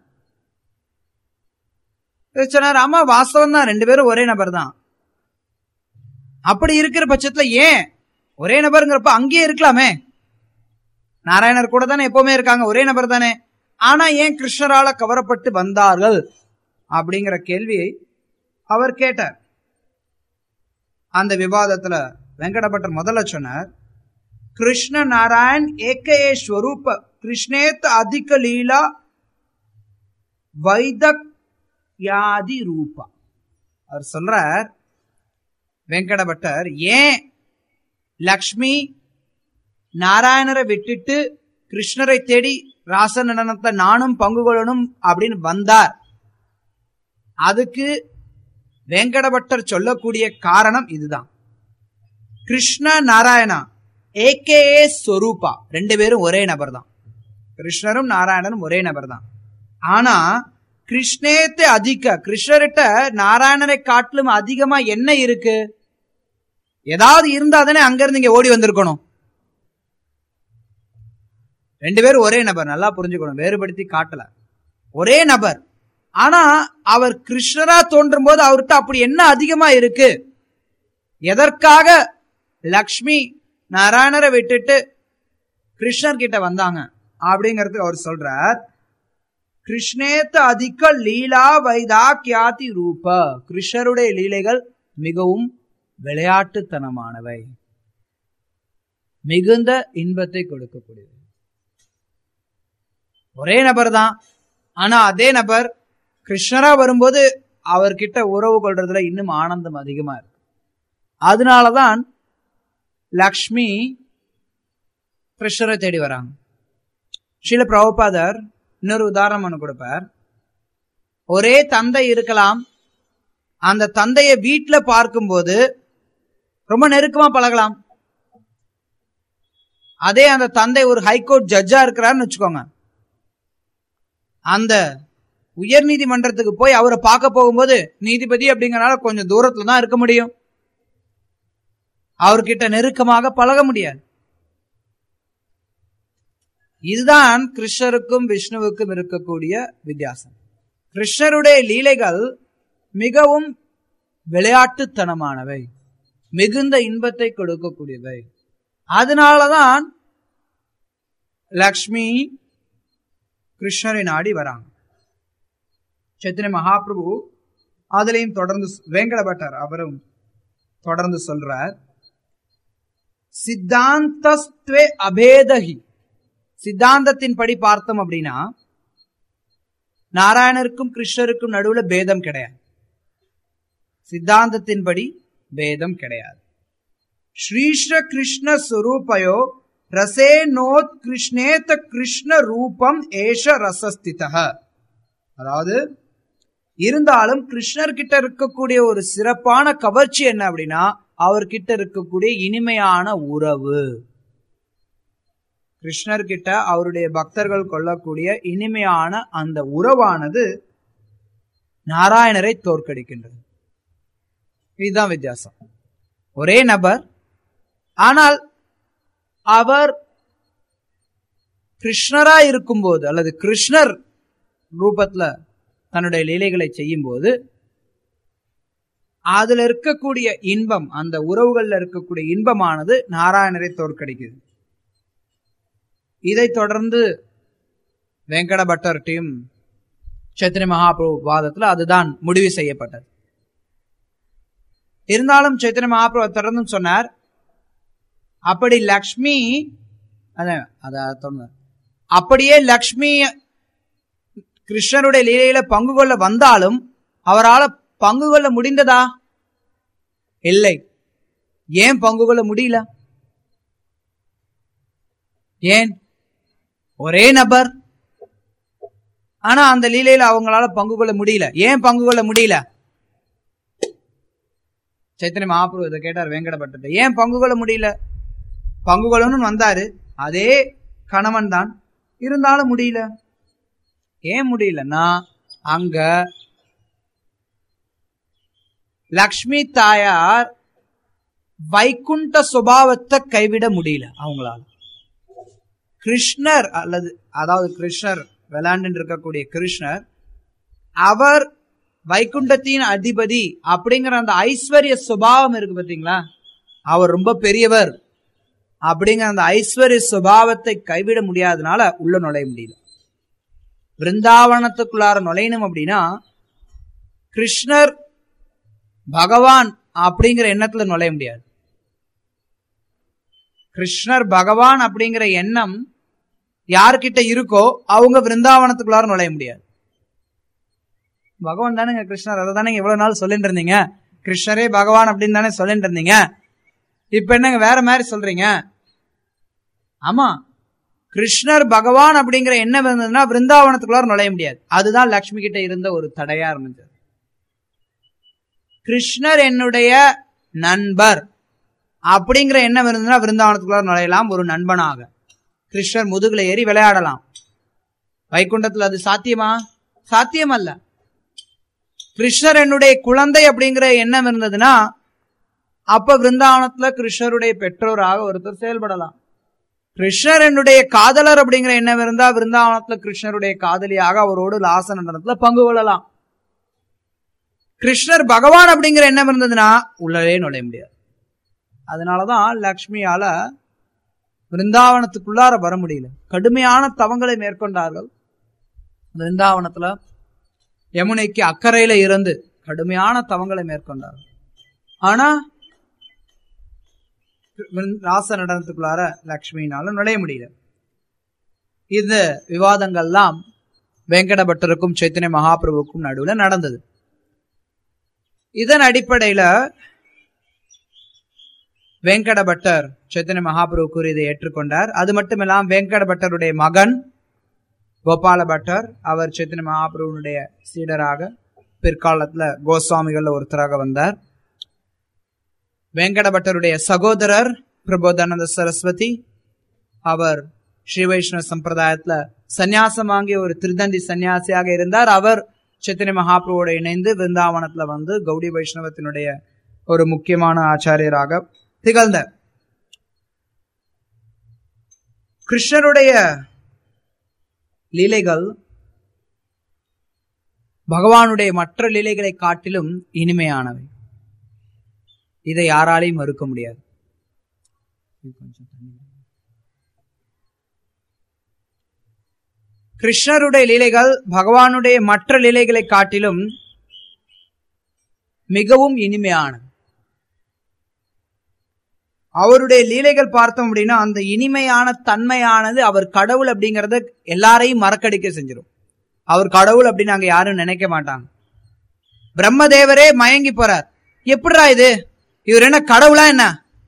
சொன்னார் ஆமா வாஸ்தவம் தான் ரெண்டு பேரும் ஒரே நபர் தான் அப்படி இருக்கிற பட்சத்துல ஏன் ஒரே நபருங்கிறப்ப அங்கேயே இருக்கலாமே நாராயணர் கூட தானே எப்பவுமே இருக்காங்க ஒரே நபர் தானே ஆனா ஏன் கிருஷ்ணரால கவரப்பட்டு வந்தார்கள் அப்படிங்கிற கேள்வியை அவர் கேட்டார் அந்த விவாதத்துல வெங்கடபட்டர் முதல்ல சொன்னார் கிருஷ்ண நாராயண் ஏகே ஸ்வரூப கிருஷ்ணேத் அதிக லீலா வைதக் யாதி ரூபா அவர் சொல்றார் வெங்கடபட்டர் ஏன் லக்ஷ்மி நாராயணரை விட்டுட்டு கிருஷ்ணரை தேடி ராச நடனத்தை நானும் பங்கு கொள்ளணும் அப்படின்னு வந்தார் அதுக்கு வெங்கடபட்டர் சொல்லக்கூடிய காரணம் இதுதான் கிருஷ்ண நாராயணா ஏகே ஸ்வரூபா ரெண்டு பேரும் ஒரே நபர் தான் கிருஷ்ணரும் நாராயணரும் ஒரே நபர் தான் ஆனா கிருஷ்ணேத்து அதிக கிருஷ்ணர்கிட்ட நாராயணரை காட்டிலும் அதிகமா என்ன இருக்கு ஏதாவது இருந்தா தானே அங்க இருந்து இங்க ஓடி வந்திருக்கணும் ரெண்டு பேரும் ஒரே நபர் நல்லா புரிஞ்சுக்கணும் வேறுபடுத்தி காட்டல ஒரே நபர் ஆனா அவர் கிருஷ்ணரா தோன்றும் போது அவர்கிட்ட அப்படி என்ன அதிகமா இருக்கு எதற்காக லக்ஷ்மி நாராயணரை விட்டுட்டு கிருஷ்ணர் கிட்ட வந்தாங்க அப்படிங்கறதுக்கு அவர் சொல்றார் கிருஷ்ணேத்த அதிக லீலா வைதா கியாதி ரூப கிருஷ்ணருடைய லீலைகள் மிகவும் விளையாட்டுத்தனமானவை மிகுந்த இன்பத்தை கொடுக்கக்கூடியது ஒரே நபர் தான் ஆனா அதே நபர் கிருஷ்ணரா வரும்போது அவர்கிட்ட உறவு கொள்றதுல இன்னும் ஆனந்தம் அதிகமா இருக்கு அதனாலதான் லக்ஷ்மி கிருஷ்ணரை தேடி வராங்க ஸ்ரீல பிரபுபாதர் இன்னொரு உதாரணம் ஒன்று கொடுப்பார் ஒரே தந்தை இருக்கலாம் அந்த தந்தையை வீட்டுல பார்க்கும்போது ரொம்ப நெருக்கமா பழகலாம் அதே அந்த தந்தை ஒரு ஹைகோர்ட் ஜட்ஜா இருக்கிறாருன்னு வச்சுக்கோங்க அந்த உயர் நீதிமன்றத்துக்கு போய் அவரை பார்க்க போகும்போது நீதிபதி அப்படிங்கறனால கொஞ்சம் தூரத்துல தான் இருக்க முடியும் அவர்கிட்ட நெருக்கமாக பழக முடியாது இதுதான் கிருஷ்ணருக்கும் விஷ்ணுவுக்கும் இருக்கக்கூடிய வித்தியாசம் கிருஷ்ணருடைய லீலைகள் மிகவும் விளையாட்டுத்தனமானவை மிகுந்த இன்பத்தை கொடுக்கக்கூடியவை அதனாலதான் லக்ஷ்மி கிருஷ்ணரை நாடி வராங்க சைத்தன்ய மகாபிரபு அதுலயும் தொடர்ந்து வேங்கடபட்டர் அவரும் தொடர்ந்து சொல்றார் சித்தாந்தஸ்துவே அபேதகி சித்தாந்தத்தின் படி பார்த்தோம் அப்படின்னா நாராயணருக்கும் கிருஷ்ணருக்கும் நடுவுல பேதம் கிடையாது சித்தாந்தத்தின்படி பேதம் கிடையாது ஸ்ரீஷ்ண கிருஷ்ண சுரூபயோ ரசே நோத் கிருஷ்ணேத கிருஷ்ண ரூபம் ஏஷ ரசஸ்தித அதாவது இருந்தாலும் கிருஷ்ணர் கிட்ட இருக்கக்கூடிய ஒரு சிறப்பான கவர்ச்சி என்ன அப்படின்னா அவர்கிட்ட இருக்கக்கூடிய இனிமையான உறவு கிருஷ்ணர் கிட்ட அவருடைய பக்தர்கள் கொள்ளக்கூடிய இனிமையான அந்த உறவானது நாராயணரை தோற்கடிக்கின்றது இதுதான் வித்தியாசம் ஒரே நபர் ஆனால் அவர் கிருஷ்ணரா இருக்கும்போது அல்லது கிருஷ்ணர் ரூபத்துல தன்னுடைய லீலைகளை செய்யும் போது அதுல இருக்கக்கூடிய இன்பம் அந்த உறவுகள்ல இருக்கக்கூடிய இன்பமானது நாராயணரை தோற்கடிக்குது இதை தொடர்ந்து வெங்கட பட்டர்கிட்டையும் சைத்தன்ய மகாபிரபு வாதத்துல அதுதான் முடிவு செய்யப்பட்டது இருந்தாலும் சைத்தன்ய மகாபிரபு தொடர்ந்து சொன்னார் அப்படி லக்ஷ்மி அதான் அத தொடர்ந்து அப்படியே லக்ஷ்மி கிருஷ்ணருடைய லீலையில பங்கு கொள்ள வந்தாலும் அவரால் பங்கு கொள்ள முடிந்ததா இல்லை ஏன் பங்கு கொள்ள முடியல ஏன் ஒரே நபர் ஆனா அந்த லீலையில அவங்களால பங்கு கொள்ள முடியல ஏன் பங்கு கொள்ள முடியல சைத்தன்ய மகாபுரு இதை கேட்டார் வெங்கடப்பட்ட ஏன் பங்கு கொள்ள முடியல பங்கு கொள்ளணும்னு வந்தாரு அதே கணவன் தான் இருந்தாலும் முடியல ஏன் முடியலன்னா அங்க லக்ஷ்மி தாயார் வைகுண்ட சுபாவத்தை கைவிட முடியல அவங்களால கிருஷ்ணர் அல்லது அதாவது கிருஷ்ணர் விளாண்டு இருக்கக்கூடிய கிருஷ்ணர் அவர் வைகுண்டத்தின் அதிபதி அப்படிங்கிற அந்த ஐஸ்வர்ய சுபாவம் இருக்கு பாத்தீங்களா அவர் ரொம்ப பெரியவர் அப்படிங்கிற அந்த ஐஸ்வர்ய சுபாவத்தை கைவிட முடியாதனால உள்ள நுழைய முடியல பிருந்தாவனத்துக்குள்ளார நுழையணும் அப்படின்னா கிருஷ்ணர் பகவான் அப்படிங்கிற எண்ணத்துல நுழைய முடியாது கிருஷ்ணர் பகவான் அப்படிங்கிற எண்ணம் யார்கிட்ட இருக்கோ அவங்க பிருந்தாவனத்துக்குள்ளார நுழைய முடியாது பகவான் தானேங்க கிருஷ்ணர் அதை தானே இவ்வளவு நாள் சொல்லிட்டு இருந்தீங்க கிருஷ்ணரே பகவான் அப்படின்னு தானே சொல்லிட்டு இருந்தீங்க இப்ப என்னங்க வேற மாதிரி சொல்றீங்க ஆமா கிருஷ்ணர் பகவான் அப்படிங்கிற எண்ணம் இருந்ததுன்னா பிருந்தாவனத்துக்குள்ளார நுழைய முடியாது அதுதான் லக்ஷ்மி கிட்ட இருந்த ஒரு தடையா இருந்தது கிருஷ்ணர் என்னுடைய நண்பர் அப்படிங்கிற எண்ணம் இருந்ததுன்னா பிருந்தாவனத்துக்குள்ளார நுழையலாம் ஒரு நண்பனாக கிருஷ்ணர் முதுகுல ஏறி விளையாடலாம் வைகுண்டத்துல அது சாத்தியமா சாத்தியம் அல்ல கிருஷ்ணர் என்னுடைய குழந்தை அப்படிங்கிற எண்ணம் இருந்ததுன்னா அப்ப பிருந்தாவனத்துல கிருஷ்ணருடைய பெற்றோராக ஒருத்தர் செயல்படலாம் கிருஷ்ணர் என்னுடைய காதலர் அப்படிங்கிற எண்ணம் இருந்தா பிருந்தாவனத்துல கிருஷ்ணருடைய காதலியாக அவரோடு லாச நடனத்துல பங்கு கொள்ளலாம் கிருஷ்ணர் பகவான் அப்படிங்கிற எண்ணம் இருந்ததுன்னா உள்ளவே நுழைய முடியாது அதனாலதான் லக்ஷ்மியால பிருந்தாவனத்துக்குள்ளார வர முடியல கடுமையான தவங்களை மேற்கொண்டார்கள் பிருந்தாவனத்துல யமுனைக்கு அக்கறையில இருந்து கடுமையான தவங்களை மேற்கொண்டார்கள் ஆனா ராச நடனத்துக்குள்ளார லக்ஷ்மினால நுழைய முடியல இந்த விவாதங்கள்லாம் வெங்கட பட்டருக்கும் சைத்தன்ய மகாபிரபுக்கும் நடுவுல நடந்தது இதன் அடிப்படையில வெங்கட பட்டர் சைத்தன்ய மகாபிரபு கூறியதை ஏற்றுக்கொண்டார் அது மட்டுமில்லாம் வெங்கட பட்டருடைய மகன் கோபால பட்டர் அவர் சைத்தன்ய மகாபிரபுனுடைய சீடராக பிற்காலத்துல கோஸ்வாமிகள்ல ஒருத்தராக வந்தார் வெங்கட பட்டருடைய சகோதரர் பிரபோதானந்த சரஸ்வதி அவர் ஸ்ரீ வைஷ்ணவ சம்பிரதாயத்துல சந்நியாசம் வாங்கிய ஒரு திருதண்டி சன்னியாசியாக இருந்தார் அவர் சைத்தன்ய மகாபிரபுவோட இணைந்து விருந்தாவனத்துல வந்து கௌடி வைஷ்ணவத்தினுடைய ஒரு முக்கியமான ஆச்சாரியராக திகழ்ந்தார் கிருஷ்ணருடைய லீலைகள் பகவானுடைய மற்ற லீலைகளை காட்டிலும் இனிமையானவை இதை யாராலையும் மறுக்க முடியாது கிருஷ்ணருடைய லீலைகள் பகவானுடைய மற்ற லீலைகளை காட்டிலும் மிகவும் இனிமையானது அவருடைய லீலைகள் பார்த்தோம் அப்படின்னா அந்த இனிமையான தன்மையானது அவர் கடவுள் அப்படிங்கறத எல்லாரையும் மறக்கடிக்க செஞ்சிடும் அவர் கடவுள் அப்படின்னு அங்க யாரும் நினைக்க மாட்டாங்க பிரம்மதேவரே மயங்கி போறார் எப்படிரா இது இவர் என்ன கடவுளா என்ன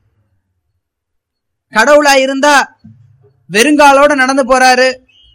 கடவுளா இருந்தா வெறுங்காலோட நடந்து போறாரு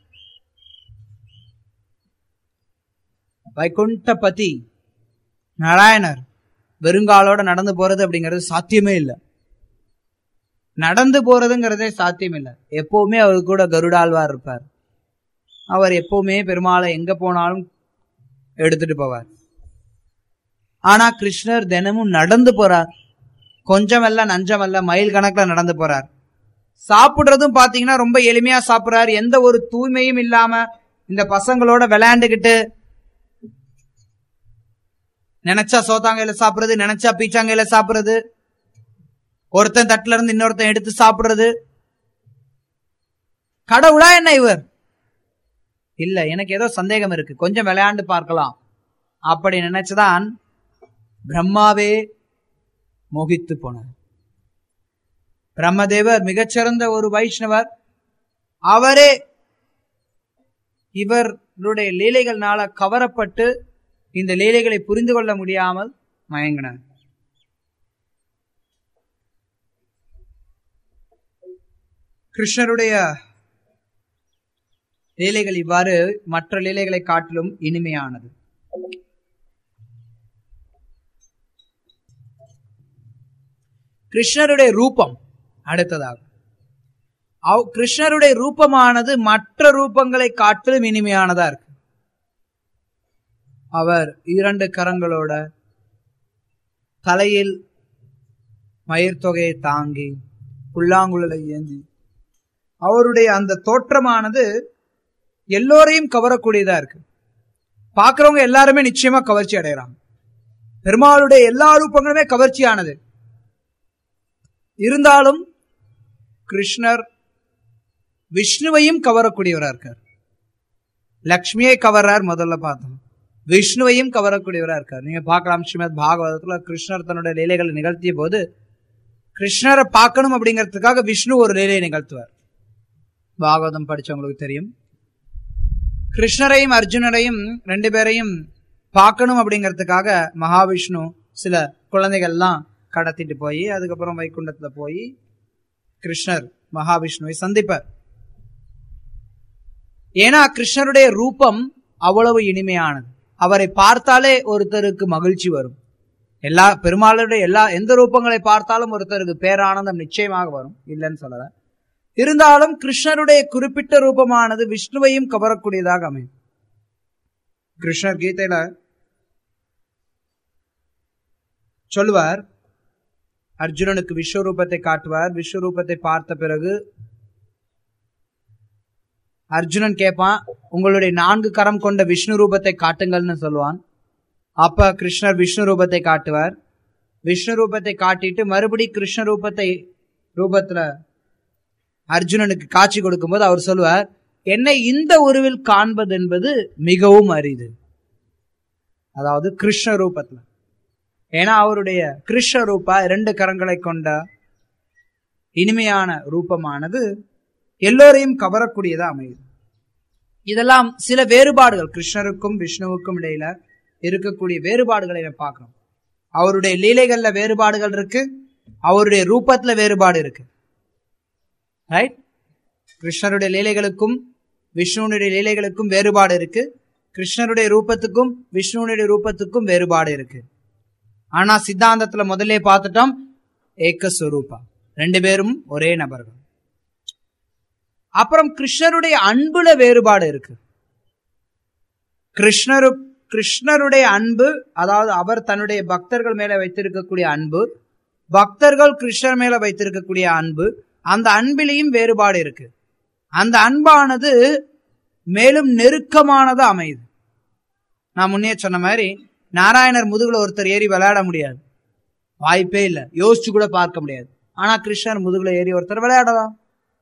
வைகுண்டபதி நாராயணர் வெறுங்காலோட நடந்து போறது அப்படிங்கிறது சாத்தியமே இல்லை நடந்து போறதுங்கிறதே சாத்தியம் இல்லை எப்பவுமே அவர் கூட கருடாழ்வார் இருப்பார் அவர் எப்பவுமே பெருமாளை எங்க போனாலும் எடுத்துட்டு போவார் ஆனா கிருஷ்ணர் தினமும் நடந்து போறார் கொஞ்சம் அல்ல நஞ்சம் அல்ல மைல் கணக்குல நடந்து போறார் சாப்பிடுறதும் பாத்தீங்கன்னா ரொம்ப எளிமையா சாப்பிடுறாரு எந்த ஒரு தூய்மையும் இல்லாம இந்த பசங்களோட விளையாண்டுகிட்டு நினைச்சா சோத்தாங்கையில சாப்பிடுறது நினைச்சா பீச்சாங்கையில சாப்பிடுறது ஒருத்தன் தட்டுல இருந்து இன்னொருத்தன் எடுத்து சாப்பிடுறது கடவுளா என்ன இவர் இல்ல எனக்கு ஏதோ சந்தேகம் இருக்கு கொஞ்சம் விளையாண்டு பார்க்கலாம் அப்படி நினைச்சுதான் பிரம்மாவே மோகித்து போனார் பிரம்மதேவர் மிகச்சிறந்த ஒரு வைஷ்ணவர் அவரே இவருடைய லீலைகள்னால கவரப்பட்டு இந்த லீலைகளை புரிந்து கொள்ள முடியாமல் மயங்கினார் கிருஷ்ணருடைய லீலைகள் இவ்வாறு மற்ற லீலைகளை காட்டிலும் இனிமையானது கிருஷ்ணருடைய ரூபம் அடுத்ததாக அவ்- கிருஷ்ணருடைய ரூபமானது மற்ற ரூபங்களை காட்டிலும் இனிமையானதா இருக்கு அவர் இரண்டு கரங்களோட தலையில் மயிர் தொகையை தாங்கி புல்லாங்குழலை ஏந்தி அவருடைய அந்த தோற்றமானது எல்லோரையும் கவரக்கூடியதா இருக்கு பார்க்கறவங்க எல்லாருமே நிச்சயமா கவர்ச்சி அடைகிறாங்க பெருமாளுடைய எல்லா ரூபங்களுமே கவர்ச்சியானது இருந்தாலும் கிருஷ்ணர் விஷ்ணுவையும் கவரக்கூடியவரா இருக்கார் லக்ஷ்மியை கவர்றார் முதல்ல பார்த்தோம் விஷ்ணுவையும் கவரக்கூடியவரா இருக்கார் நீங்க பார்க்கலாம் ஸ்ரீமத் பாகவதத்துல கிருஷ்ணர் தன்னுடைய லீலைகளை நிகழ்த்திய போது கிருஷ்ணரை பார்க்கணும் அப்படிங்கிறதுக்காக விஷ்ணு ஒரு லீலையை நிகழ்த்துவார் பாகவதம் படிச்சவங்களுக்கு தெரியும் கிருஷ்ணரையும் அர்ஜுனரையும் ரெண்டு பேரையும் பார்க்கணும் அப்படிங்கிறதுக்காக மகாவிஷ்ணு சில குழந்தைகள்லாம் கடத்திட்டு போய் அதுக்கப்புறம் வைகுண்டத்துல போய் கிருஷ்ணர் மகாவிஷ்ணுவை சந்திப்பார் ஏன்னா கிருஷ்ணருடைய ரூபம் அவ்வளவு இனிமையானது அவரை பார்த்தாலே ஒருத்தருக்கு மகிழ்ச்சி வரும் எல்லா பெருமாளுடைய எல்லா எந்த ரூபங்களை பார்த்தாலும் ஒருத்தருக்கு பேரானந்தம் நிச்சயமாக வரும் இல்லைன்னு சொல்லல இருந்தாலும் கிருஷ்ணருடைய குறிப்பிட்ட ரூபமானது விஷ்ணுவையும் கவரக்கூடியதாக அமையும் கிருஷ்ணர் கீதையில சொல்லுவார் அர்ஜுனனுக்கு விஸ்வரூபத்தை காட்டுவார் விஸ்வரூபத்தை பார்த்த பிறகு அர்ஜுனன் கேட்பான் உங்களுடைய நான்கு கரம் கொண்ட விஷ்ணு ரூபத்தை காட்டுங்கள்னு சொல்லுவான் அப்ப கிருஷ்ணர் விஷ்ணு ரூபத்தை காட்டுவார் விஷ்ணு ரூபத்தை காட்டிட்டு மறுபடி கிருஷ்ண ரூபத்தை ரூபத்துல அர்ஜுனனுக்கு காட்சி கொடுக்கும்போது அவர் சொல்லுவார் என்னை இந்த உருவில் காண்பது என்பது மிகவும் அரிது அதாவது கிருஷ்ண ரூபத்துல ஏன்னா அவருடைய கிருஷ்ண ரூபா இரண்டு கரங்களை கொண்ட இனிமையான ரூபமானது எல்லோரையும் கவரக்கூடியதா அமையுது இதெல்லாம் சில வேறுபாடுகள் கிருஷ்ணருக்கும் விஷ்ணுவுக்கும் இடையில இருக்கக்கூடிய வேறுபாடுகளை நம்ம பார்க்கணும் அவருடைய லீலைகள்ல வேறுபாடுகள் இருக்கு அவருடைய ரூபத்துல வேறுபாடு இருக்கு ரைட் கிருஷ்ணருடைய லீலைகளுக்கும் விஷ்ணுனுடைய லீலைகளுக்கும் வேறுபாடு இருக்கு கிருஷ்ணருடைய ரூபத்துக்கும் விஷ்ணுனுடைய ரூபத்துக்கும் வேறுபாடு இருக்கு ஆனா சித்தாந்தத்துல முதல்ல பார்த்துட்டோம் ஏக்கஸ்வரூபா ரெண்டு பேரும் ஒரே நபர்கள் அப்புறம் கிருஷ்ணருடைய அன்புல வேறுபாடு இருக்கு கிருஷ்ணரு கிருஷ்ணருடைய அன்பு அதாவது அவர் தன்னுடைய பக்தர்கள் மேல வைத்திருக்கக்கூடிய அன்பு பக்தர்கள் கிருஷ்ணர் மேல வைத்திருக்கக்கூடிய அன்பு அந்த அன்பிலையும் வேறுபாடு இருக்கு அந்த அன்பானது மேலும் நெருக்கமானதா அமையுது நான் முன்னே சொன்ன மாதிரி நாராயணர் முதுகுல ஒருத்தர் ஏறி விளையாட முடியாது வாய்ப்பே இல்லை யோசிச்சு கூட பார்க்க முடியாது ஆனா கிருஷ்ணர் முதுகுல ஏறி ஒருத்தர் விளையாடலாம்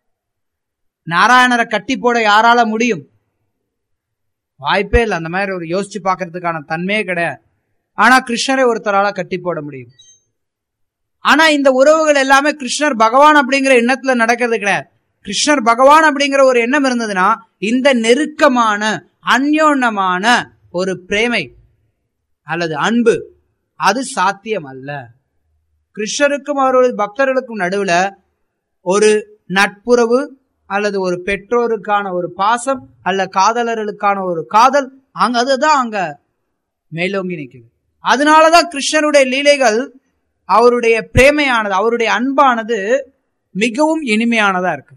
நாராயணரை கட்டி போட யாரால முடியும் வாய்ப்பே இல்லை அந்த மாதிரி ஒரு யோசிச்சு பார்க்கறதுக்கான தன்மையே கிடையாது ஆனா கிருஷ்ணரை ஒருத்தரால கட்டி போட முடியும் ஆனா இந்த உறவுகள் எல்லாமே கிருஷ்ணர் பகவான் அப்படிங்கிற எண்ணத்துல நடக்கிறது கிடையாது கிருஷ்ணர் பகவான் அப்படிங்கிற ஒரு எண்ணம் இருந்ததுன்னா இந்த நெருக்கமான அந்யோன்யமான ஒரு பிரேமை அல்லது அன்பு அது சாத்தியம் அல்ல கிருஷ்ணருக்கும் அவருடைய பக்தர்களுக்கும் நடுவுல ஒரு நட்புறவு அல்லது ஒரு பெற்றோருக்கான ஒரு பாசம் அல்ல காதலர்களுக்கான ஒரு காதல் அங்க அதுதான் அங்க மேலோங்கி நிற்குது அதனாலதான் கிருஷ்ணருடைய லீலைகள் அவருடைய பிரேமையானது அவருடைய அன்பானது மிகவும் இனிமையானதா இருக்கு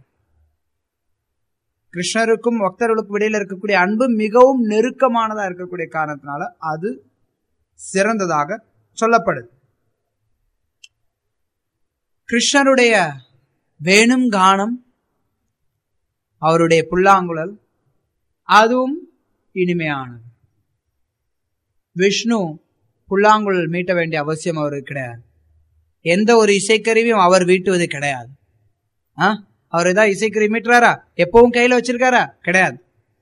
கிருஷ்ணருக்கும் பக்தர்களுக்கும் இடையில இருக்கக்கூடிய அன்பு மிகவும் நெருக்கமானதா இருக்கக்கூடிய காரணத்தினால அது சிறந்ததாக சொல்லப்படுது கிருஷ்ணருடைய வேணும் கானம் அவருடைய புல்லாங்குழல் அதுவும் இனிமையானது விஷ்ணு புல்லாங்குழல் மீட்ட வேண்டிய அவசியம் அவருக்கு கிடையாது எந்த ஒரு இசைக்கருவியும் அவர் வீட்டுவது கிடையாது ஆ அவர் ஏதாவது இசைக்கருவி மீட்டுறாரா எப்பவும் கையில வச்சிருக்காரா கிடையாது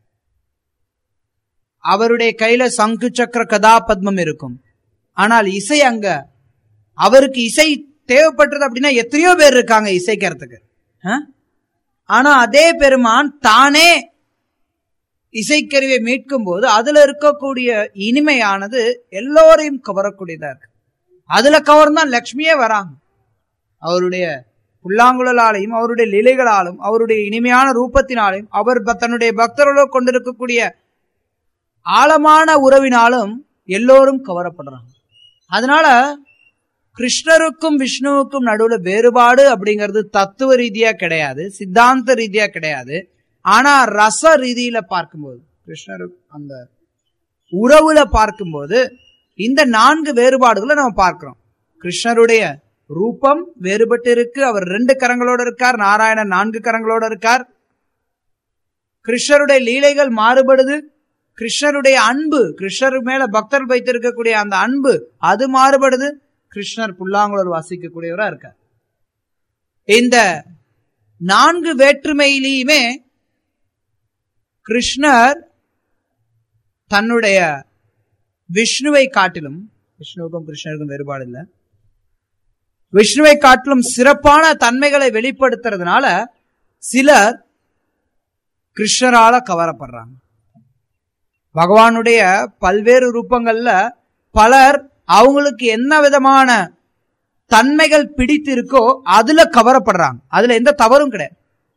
அவருடைய கையில சங்கு சக்கர கதாபத்மம் இருக்கும் ஆனால் இசை அங்க அவருக்கு இசை தேவைப்பட்டது அப்படின்னா எத்தனையோ பேர் இருக்காங்க இசைக்கிறதுக்கு ஆ? ஆனா அதே பெருமான் தானே இசைக்கருவியை மீட்கும் போது அதுல இருக்கக்கூடிய இனிமையானது எல்லோரையும் கவரக்கூடியதா இருக்கு அதுல கவர்ந்தான் லக்ஷ்மியே வராங்க அவருடைய புல்லாங்குழலாலையும் அவருடைய லீலைகளாலும் அவருடைய இனிமையான ரூபத்தினாலையும் அவர் ப- தன்னுடைய பக்தர்களோடு கொண்டிருக்கக்கூடிய ஆழமான உறவினாலும் எல்லோரும் கவரப்படுறாங்க அதனால கிருஷ்ணருக்கும் விஷ்ணுவுக்கும் நடுவுல வேறுபாடு அப்படிங்கிறது தத்துவ ரீதியா கிடையாது சித்தாந்த ரீதியா கிடையாது ஆனா ரச ரீதியில பார்க்கும்போது கிருஷ்ணருக்கு அந்த உறவுல பார்க்கும்போது இந்த நான்கு வேறுபாடுகளை நம்ம பார்க்கிறோம் கிருஷ்ணருடைய ரூபம் வேறுபட்டு இருக்கு அவர் ரெண்டு கரங்களோட இருக்கார் நாராயணன் நான்கு கரங்களோட இருக்கார் கிருஷ்ணருடைய லீலைகள் மாறுபடுது கிருஷ்ணருடைய அன்பு கிருஷ்ணர் மேல பக்தர் வைத்திருக்கக்கூடிய அந்த அன்பு அது மாறுபடுது கிருஷ்ணர் புல்லாங்குழல் வாசிக்கக்கூடியவரா இருக்கார் இந்த நான்கு வேற்றுமையிலையுமே கிருஷ்ணர் தன்னுடைய விஷ்ணுவை காட்டிலும் விஷ்ணுவுக்கும் கிருஷ்ணருக்கும் வேறுபாடு இல்லை விஷ்ணுவை காட்டிலும் சிறப்பான தன்மைகளை வெளிப்படுத்துறதுனால சிலர் கிருஷ்ணரால கவரப்படுறாங்க பகவானுடைய பல்வேறு ரூபங்கள்ல பலர் அவங்களுக்கு என்ன விதமான தன்மைகள் பிடித்து இருக்கோ அதுல கவரப்படுறாங்க அதுல எந்த தவறும் கிடையாது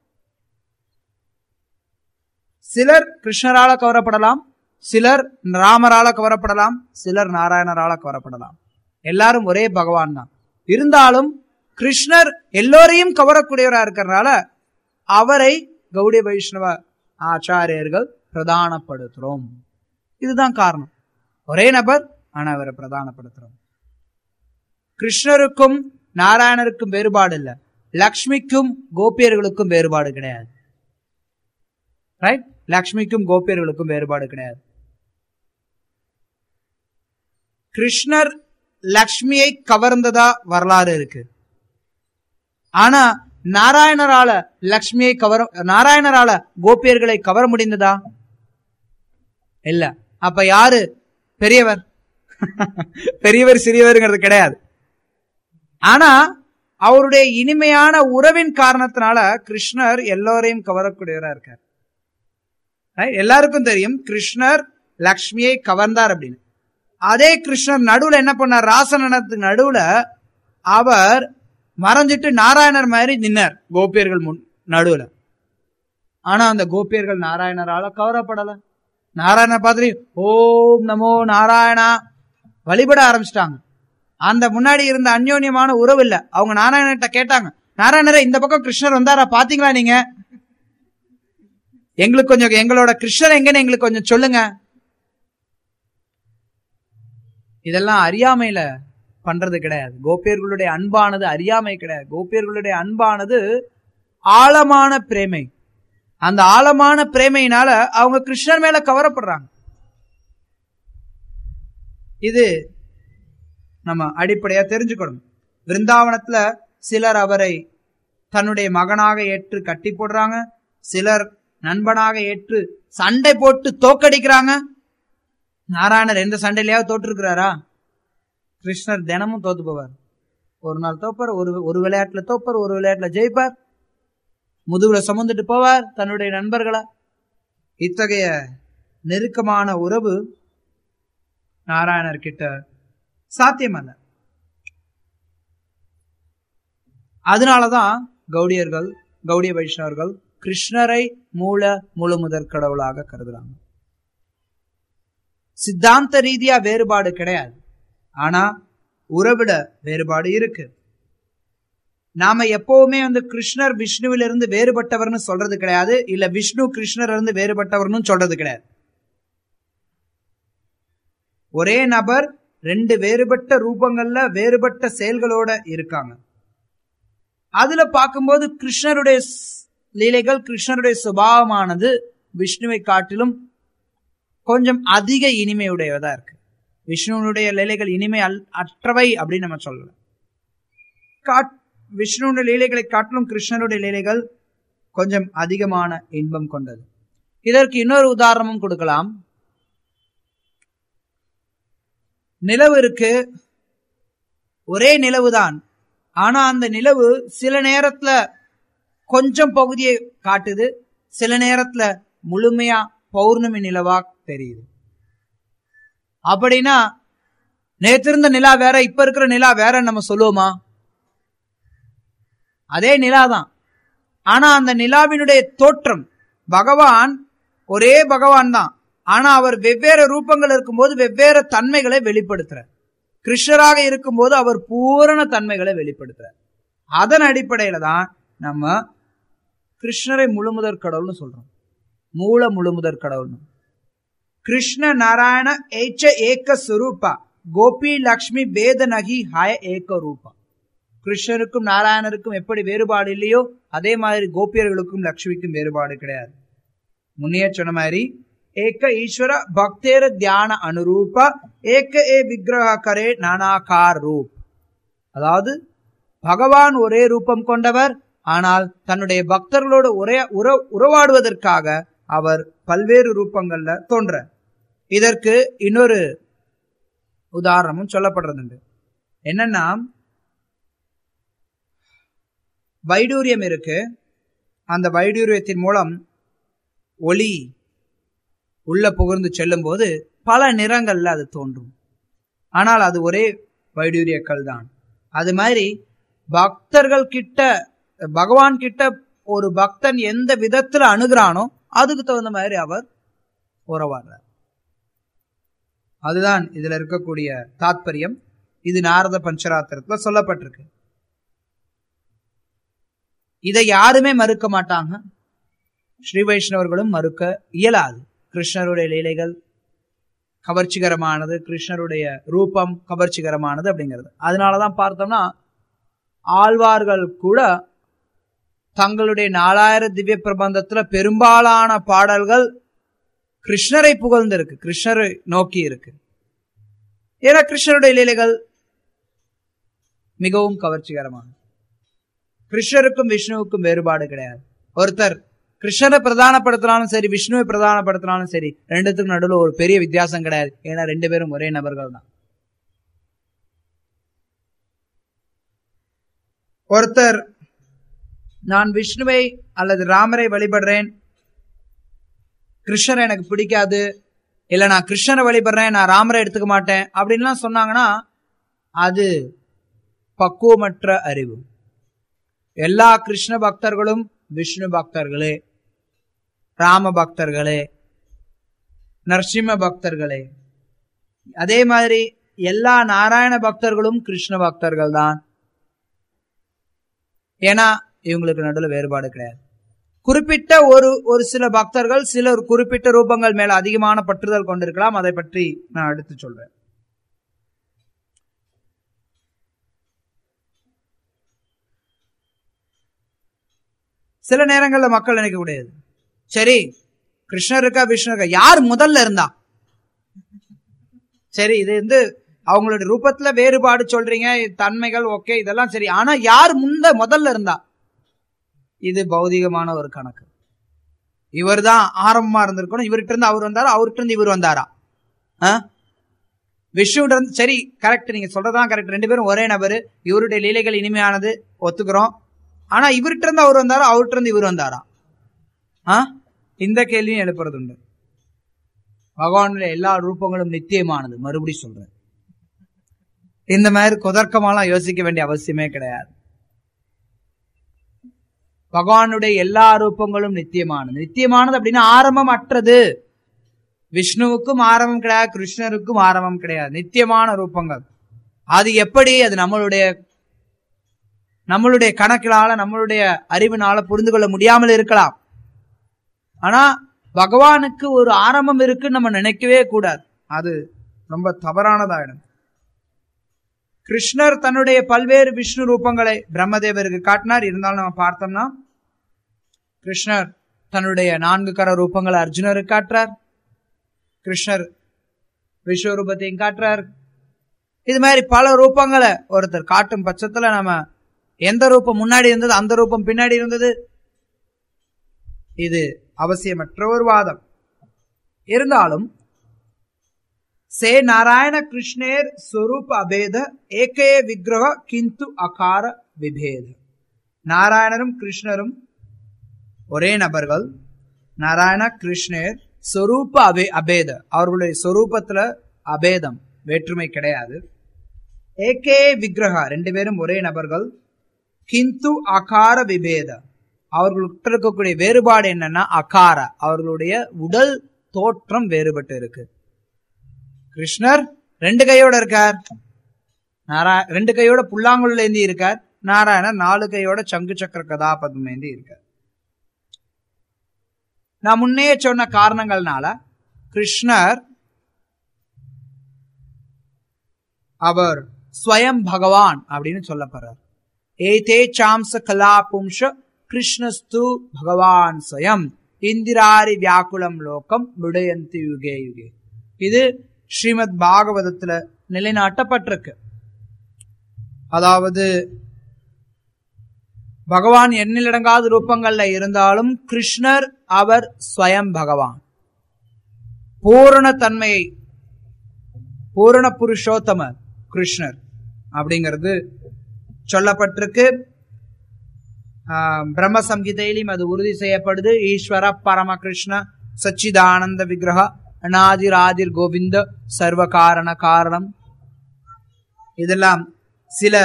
சிலர் கிருஷ்ணரால கவரப்படலாம் சிலர் ராமரால கவரப்படலாம் சிலர் நாராயணரால கவரப்படலாம் எல்லாரும் ஒரே பகவான் தான் இருந்தாலும் கிருஷ்ணர் எல்லோரையும் கவரக்கூடியவரா இருக்கிறதுனால அவரை கௌடிய வைஷ்ணவ ஆச்சாரியர்கள் பிரதானப்படுத்துறோம் இதுதான் காரணம் ஒரே நபர் ஆனா அவரை பிரதானப்படுத்துறோம் கிருஷ்ணருக்கும் நாராயணருக்கும் வேறுபாடு இல்ல லக்ஷ்மிக்கும் கோபியர்களுக்கும் வேறுபாடு கிடையாது ரைட் லக்ஷ்மிக்கும் கோபியர்களுக்கும் வேறுபாடு கிடையாது கிருஷ்ணர் லக்ஷ்மியை கவர்ந்ததா வரலாறு இருக்கு ஆனா நாராயணரால லக்ஷ்மியை கவர நாராயணரால கோபியர்களை கவர முடிந்ததா இல்ல அப்ப யாரு பெரியவர் பெரியவர் சிறியவர்ங்கிறது கிடையாது ஆனா அவருடைய இனிமையான உறவின் காரணத்தினால கிருஷ்ணர் எல்லோரையும் கவரக்கூடியவரா இருக்கார் Right? எல்லாருக்கும் தெரியும் கிருஷ்ணர் லக்ஷ்மியை கவர்ந்தார் அப்படின்னு அதே கிருஷ்ணர் நடுவுல என்ன பண்ணார் ராசனத்துக்கு நடுவுல அவர் மறைஞ்சிட்டு நாராயணர் மாதிரி நின்னார் கோபியர்கள் முன் நடுவுல ஆனா அந்த கோபியர்கள் நாராயணரால கவரப்படல நாராயண பார்த்துட்டு ஓம் நமோ நாராயணா வழிபட ஆரம்பிச்சிட்டாங்க அந்த முன்னாடி இருந்த அந்யோன்யமான உறவு இல்ல அவங்க நாராயணர்கிட்ட கேட்டாங்க நாராயணரே இந்த பக்கம் கிருஷ்ணர் வந்தாரா பாத்தீங்களா நீங்க எங்களுக்கு கொஞ்சம் எங்களோட கிருஷ்ணர் எங்கன்னு எங்களுக்கு கொஞ்சம் சொல்லுங்க இதெல்லாம் அறியாமையில பண்றது கிடையாது கோபியர்களுடைய அன்பானது அறியாமை கிடையாது கோபியர்களுடைய அன்பானது ஆழமான பிரேமை அந்த ஆழமான பிரேமையினால அவங்க கிருஷ்ணர் மேல கவரப்படுறாங்க இது நம்ம அடிப்படையா தெரிஞ்சுக்கணும் விருந்தாவனத்துல சிலர் அவரை தன்னுடைய மகனாக ஏற்று கட்டி போடுறாங்க சிலர் நண்பனாக ஏற்று சண்டை போட்டு தோக்கடிக்கிறாங்க நாராயணர் எந்த சண்டையிலயாவது தோற்றுருக்கிறாரா கிருஷ்ணர் தினமும் தோத்து போவார் ஒரு நாள் தோப்பார் ஒரு ஒரு விளையாட்டுல தோப்பார் ஒரு விளையாட்டுல ஜெயிப்பார் முதுகுல சுமந்துட்டு போவார் தன்னுடைய நண்பர்களை இத்தகைய நெருக்கமான உறவு நாராயணர் கிட்ட சாத்தியமல்ல அதனாலதான் கௌடியர்கள் கௌடிய வைஷ்ணவர்கள் கிருஷ்ணரை மூல முழு முதற் கடவுளாக கருதுறாங்க சித்தாந்த ரீதியா வேறுபாடு கிடையாது ஆனா உறவிட வேறுபாடு இருக்கு நாம எப்பவுமே வந்து கிருஷ்ணர் விஷ்ணுவிலிருந்து வேறுபட்டவர்னு சொல்றது கிடையாது இல்ல விஷ்ணு கிருஷ்ணர் இருந்து வேறுபட்டவர்னு சொல்றது கிடையாது ஒரே நபர் ரெண்டு வேறுபட்ட ரூபங்கள்ல வேறுபட்ட செயல்களோட இருக்காங்க அதுல பார்க்கும்போது கிருஷ்ணருடைய லீலைகள் கிருஷ்ணருடைய சுபாவமானது விஷ்ணுவை காட்டிலும் கொஞ்சம் அதிக இனிமையுடையதா இருக்கு விஷ்ணுனுடைய லீலைகள் இனிமை அல் அற்றவை அப்படின்னு நம்ம சொல்லல காட் விஷ்ணுனுடைய லீலைகளை காட்டிலும் கிருஷ்ணருடைய லீலைகள் கொஞ்சம் அதிகமான இன்பம் கொண்டது இதற்கு இன்னொரு உதாரணமும் கொடுக்கலாம் நிலவு இருக்கு ஒரே நிலவுதான் ஆனா அந்த நிலவு சில நேரத்துல கொஞ்சம் பகுதியை காட்டுது சில நேரத்துல முழுமையா பௌர்ணமி நிலவா தெரியுது அப்படின்னா நேத்து இருந்த நிலா வேற இப்ப இருக்கிற நிலா வேற நம்ம சொல்லுவோமா அதே நிலா தான் ஆனா அந்த நிலாவினுடைய தோற்றம் பகவான் ஒரே பகவான் தான் ஆனா அவர் வெவ்வேறு ரூபங்கள் இருக்கும்போது வெவ்வேறு தன்மைகளை வெளிப்படுத்துறார் கிருஷ்ணராக இருக்கும்போது அவர் பூரண தன்மைகளை வெளிப்படுத்துறார் அதன் அடிப்படையில தான் நம்ம கிருஷ்ணரை முழுமுதற் கடவுள்னு சொல்றோம் மூல முழுமுதற் கடவுள்னு கிருஷ்ண நாராயண ஏச்ச ஏக சுரூபா கோபி லக்ஷ்மி பேத நகி ஹய ஏக ரூபா கிருஷ்ணருக்கும் நாராயணருக்கும் எப்படி வேறுபாடு இல்லையோ அதே மாதிரி கோபியர்களுக்கும் லக்ஷ்மிக்கும் வேறுபாடு கிடையாது முன்னையே சொன்ன மாதிரி ஏக ஈஸ்வர பக்தேர தியான அனுரூப ஏக ஏ விக்கிரக கரே நானாகார் ரூப் அதாவது பகவான் ஒரே ரூபம் கொண்டவர் ஆனால் தன்னுடைய பக்தர்களோடு ஒரே உற உறவாடுவதற்காக அவர் பல்வேறு ரூபங்கள்ல தோன்ற இதற்கு இன்னொரு உதாரணமும் சொல்லப்படுறதுண்டு என்னன்னா வைடூரியம் இருக்கு அந்த வைடூரியத்தின் மூலம் ஒளி உள்ள புகழ்ந்து செல்லும் போது பல நிறங்கள்ல அது தோன்றும் ஆனால் அது ஒரே வைடூரிய கல் தான் அது மாதிரி பக்தர்கள் கிட்ட பகவான் கிட்ட ஒரு பக்தன் எந்த விதத்துல அணுகிறானோ அதுக்கு தகுந்த மாதிரி அவர் உறவாடுறார் அதுதான் இதுல இருக்கக்கூடிய தாத்பரியம் இது நாரத பஞ்சராத்திரத்துல சொல்லப்பட்டிருக்கு இதை யாருமே மறுக்க மாட்டாங்க ஸ்ரீ வைஷ்ணவர்களும் மறுக்க இயலாது கிருஷ்ணருடைய லீலைகள் கவர்ச்சிகரமானது கிருஷ்ணருடைய ரூபம் கவர்ச்சிகரமானது அப்படிங்கிறது அதனாலதான் பார்த்தோம்னா ஆழ்வார்கள் கூட தங்களுடைய நாலாயிரம் திவ்ய பிரபந்தத்துல பெரும்பாலான பாடல்கள் கிருஷ்ணரை புகழ்ந்திருக்கு கிருஷ்ணரை நோக்கி இருக்கு ஏன்னா கிருஷ்ணருடைய லீலைகள் மிகவும் கவர்ச்சிகரமானது கிருஷ்ணருக்கும் விஷ்ணுவுக்கும் வேறுபாடு கிடையாது ஒருத்தர் கிருஷ்ணரை பிரதானப்படுத்தினாலும் சரி விஷ்ணுவை பிரதானப்படுத்தினாலும் சரி ரெண்டுத்துக்கும் நடுவில் ஒரு பெரிய வித்தியாசம் கிடையாது ஏன்னா ரெண்டு பேரும் ஒரே நபர்கள் தான் ஒருத்தர் நான் விஷ்ணுவை அல்லது ராமரை வழிபடுறேன் கிருஷ்ணரை எனக்கு பிடிக்காது இல்ல நான் கிருஷ்ணரை வழிபடுறேன் நான் ராமரை எடுத்துக்க மாட்டேன் அப்படின்லாம் சொன்னாங்கன்னா அது பக்குவமற்ற அறிவு எல்லா கிருஷ்ண பக்தர்களும் விஷ்ணு பக்தர்களே ராம பக்தர்களே நரசிம்ம பக்தர்களே அதே மாதிரி எல்லா நாராயண பக்தர்களும் கிருஷ்ண பக்தர்கள் தான் ஏன்னா இவங்களுக்கு நடுவில் வேறுபாடு கிடையாது குறிப்பிட்ட ஒரு ஒரு சில பக்தர்கள் சில குறிப்பிட்ட ரூபங்கள் மேல அதிகமான பற்றுதல் கொண்டிருக்கலாம் அதை பற்றி நான் அடுத்து சொல்றேன் சில நேரங்கள்ல மக்கள் நினைக்க கூடாது சரி கிருஷ்ணர் இருக்கா விஷ்ணு இருக்கா யார் முதல்ல இருந்தா சரி இது வந்து அவங்களுடைய ரூபத்துல வேறுபாடு சொல்றீங்க தன்மைகள் ஓகே இதெல்லாம் சரி ஆனா யார் முந்த முதல்ல இருந்தா இது பௌதிகமான ஒரு கணக்கு இவர் தான் ஆரம்பமா இருந்திருக்கணும் இவர்கிட்ட இருந்து அவர் வந்தாரா அவர்கிட்ட இருந்து இவர் வந்தாரா விஷ்ணுகிட்ட இருந்து சரி கரெக்ட் நீங்க சொல்றதான் கரெக்ட் ரெண்டு பேரும் ஒரே நபர் இவருடைய லீலைகள் இனிமையானது ஒத்துக்கிறோம் ஆனா இவர்கிட்ட இருந்து அவர் வந்தாரா அவர்கிட்ட இருந்து இவர் வந்தாரா ஆ இந்த கேள்வியும் எழுப்புறது உண்டு பகவானுடைய எல்லா ரூபங்களும் நித்தியமானது மறுபடி சொல்றேன் இந்த மாதிரி குதர்க்கமாலாம் யோசிக்க வேண்டிய அவசியமே கிடையாது பகவானுடைய எல்லா ரூபங்களும் நித்தியமானது நித்தியமானது அப்படின்னா ஆரம்பம் அற்றது விஷ்ணுவுக்கும் ஆரம்பம் கிடையாது கிருஷ்ணருக்கும் ஆரம்பம் கிடையாது நித்தியமான ரூபங்கள் அது எப்படி அது நம்மளுடைய நம்மளுடைய கணக்கினால நம்மளுடைய அறிவினால புரிந்து கொள்ள முடியாமல் இருக்கலாம் ஆனா பகவானுக்கு ஒரு ஆரம்பம் இருக்குன்னு நம்ம நினைக்கவே கூடாது அது ரொம்ப தவறானதாயிடும் கிருஷ்ணர் தன்னுடைய பல்வேறு விஷ்ணு ரூபங்களை பிரம்மதேவருக்கு காட்டினார் இருந்தாலும் நம்ம பார்த்தோம்னா கிருஷ்ணர் தன்னுடைய நான்கு கர ரூபங்களை அர்ஜுனருக்கு காட்டுறார் கிருஷ்ணர் விஸ்வரூபத்தையும் காட்டுறார் இது மாதிரி பல ரூபங்களை ஒருத்தர் காட்டும் பட்சத்துல நம்ம எந்த ரூபம் முன்னாடி இருந்தது அந்த ரூபம் பின்னாடி இருந்தது இது அவசியமற்ற ஒரு வாதம் இருந்தாலும் சே நாராயண கிருஷ்ணேர் ஸ்வரூப அபேத ஏகே விக்கிரக கிந்து அகார விபேத நாராயணரும் கிருஷ்ணரும் ஒரே நபர்கள் நாராயண கிருஷ்ணர் சொரூப அபே அபேத அவர்களுடைய சொரூபத்துல அபேதம் வேற்றுமை கிடையாது ஏகே விக்கிரகா ரெண்டு பேரும் ஒரே நபர்கள் கிந்து அகார விபேத அவர்களுக்கு இருக்கக்கூடிய வேறுபாடு என்னன்னா அகார அவர்களுடைய உடல் தோற்றம் வேறுபட்டு இருக்கு கிருஷ்ணர் ரெண்டு கையோட இருக்கார் நாரா ரெண்டு கையோட புல்லாங்குழல் ஏந்தி இருக்கார் நாராயணர் நாலு கையோட சங்கு சக்கர கதாபதம் ஏந்தி இருக்கார் நான் முன்னே சொன்ன காரணங்கள்னால கிருஷ்ணர் அவர் ஸ்வயம் பகவான் அப்படின்னு சொல்லப்படுறார் ஏதே சாம்ச கலா பும்ஷ கிருஷ்ணஸ்து பகவான் ஸ்வயம் இந்திராரி வியாக்குலம் லோகம் விடயந்தி யுகே யுகே இது ஸ்ரீமத் பாகவதத்துல நிலைநாட்டப்பட்டிருக்கு அதாவது பகவான் எண்ணிலடங்காத ரூபங்கள்ல இருந்தாலும் கிருஷ்ணர் அவர் ஸ்வயம் பகவான் பூரண தன்மையை பூரண புருஷோத்தம கிருஷ்ணர் அப்படிங்கிறது சொல்லப்பட்டிருக்கு பிரம்ம சம்ஹிதையிலும் அது உறுதி செய்யப்படுது ஈஸ்வர பரம கிருஷ்ண சச்சிதானந்த விக்கிரக அநாதிர் ஆதிர் கோவிந்த சர்வ காரண காரணம் இதெல்லாம் சில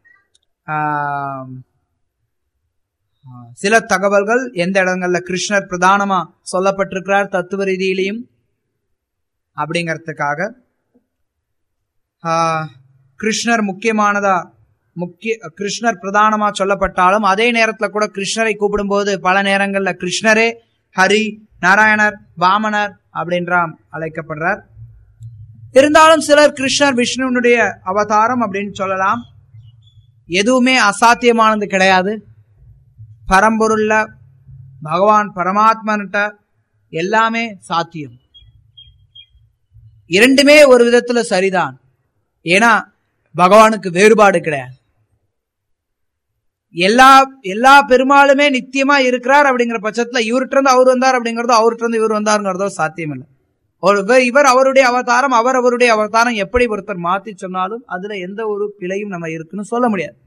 சில தகவல்கள் எந்த இடங்கள்ல கிருஷ்ணர் பிரதானமா சொல்லப்பட்டிருக்கிறார் தத்துவ ரீதியிலையும் அப்படிங்கிறதுக்காக கிருஷ்ணர் முக்கியமானதா முக்கிய கிருஷ்ணர் பிரதானமா சொல்லப்பட்டாலும் அதே நேரத்துல கூட கிருஷ்ணரை கூப்பிடும்போது பல நேரங்கள்ல கிருஷ்ணரே ஹரி நாராயணர் வாமனர் அப்படின்றாம் அழைக்கப்படுறார் இருந்தாலும் சிலர் கிருஷ்ணர் விஷ்ணுனுடைய அவதாரம் அப்படின்னு சொல்லலாம் எதுவுமே அசாத்தியமானது கிடையாது பரம்பொருள்ல பகவான் பரமாத்மன்ட்ட எல்லாமே சாத்தியம் இரண்டுமே ஒரு விதத்துல சரிதான் ஏன்னா பகவானுக்கு வேறுபாடு கிடையாது எல்லா எல்லா பெருமாளுமே நித்தியமா இருக்கிறார் அப்படிங்கிற பட்சத்துல இவர்கிட்ட இருந்து அவர் வந்தார் அப்படிங்கறதோ அவர்கிட்ட இருந்து இவர் வந்தாருங்கிறதோ சாத்தியம் இல்லை ஒரு இவர் அவருடைய அவதாரம் அவர் அவருடைய அவதாரம் எப்படி ஒருத்தர் மாத்தி சொன்னாலும் அதுல எந்த ஒரு பிழையும் நம்ம இருக்குன்னு சொல்ல முடியாது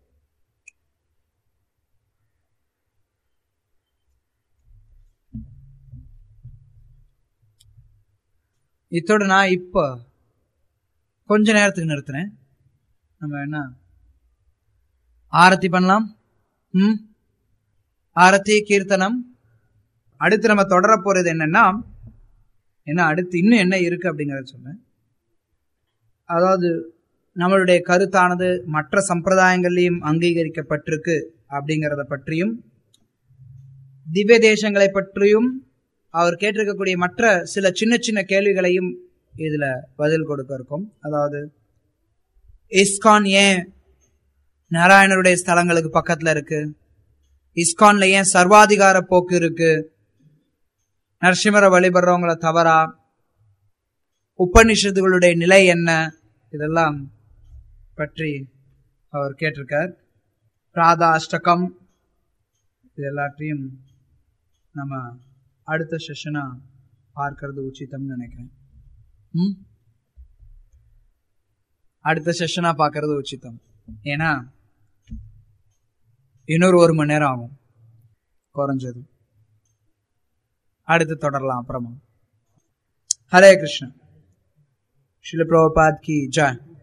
இத்தோட நான் இப்போ கொஞ்ச நேரத்துக்கு நிறுத்தினேன் நம்ம என்ன ஆரத்தி பண்ணலாம் ம் ஆரத்தி கீர்த்தனம் அடுத்து நம்ம தொடர போறது என்னன்னா என்ன அடுத்து இன்னும் என்ன இருக்கு அப்படிங்கறத சொன்னேன் அதாவது நம்மளுடைய கருத்தானது மற்ற சம்பிரதாயங்கள்லையும் அங்கீகரிக்கப்பட்டிருக்கு அப்படிங்கிறத பற்றியும் திவ்ய தேசங்களை பற்றியும் அவர் கேட்டிருக்கக்கூடிய மற்ற சில சின்ன சின்ன கேள்விகளையும் இதுல பதில் கொடுக்க இருக்கும் அதாவது இஸ்கான் ஏன் நாராயணருடைய ஸ்தலங்களுக்கு பக்கத்துல இருக்கு இஸ்கான்ல ஏன் சர்வாதிகார போக்கு இருக்கு நரசிம்மரை வழிபடுறவங்கள தவறா உபநிஷத்துகளுடைய நிலை என்ன இதெல்லாம் பற்றி அவர் கேட்டிருக்கார் ராதா அஷ்டகம் இது எல்லாத்தையும் நம்ம அடுத்த செஷனா பார்க்கறது உச்சிதம்னு நினைக்கிறேன் ம் அடுத்த செஷனா பார்க்கறது உச்சிதம் ஏன்னா இன்னொரு ஒரு மணி நேரம் ஆகும் குறைஞ்சது அடுத்து தொடரலாம் அப்புறமா ஹரே கிருஷ்ணன் शिल प्रभुपाद की जय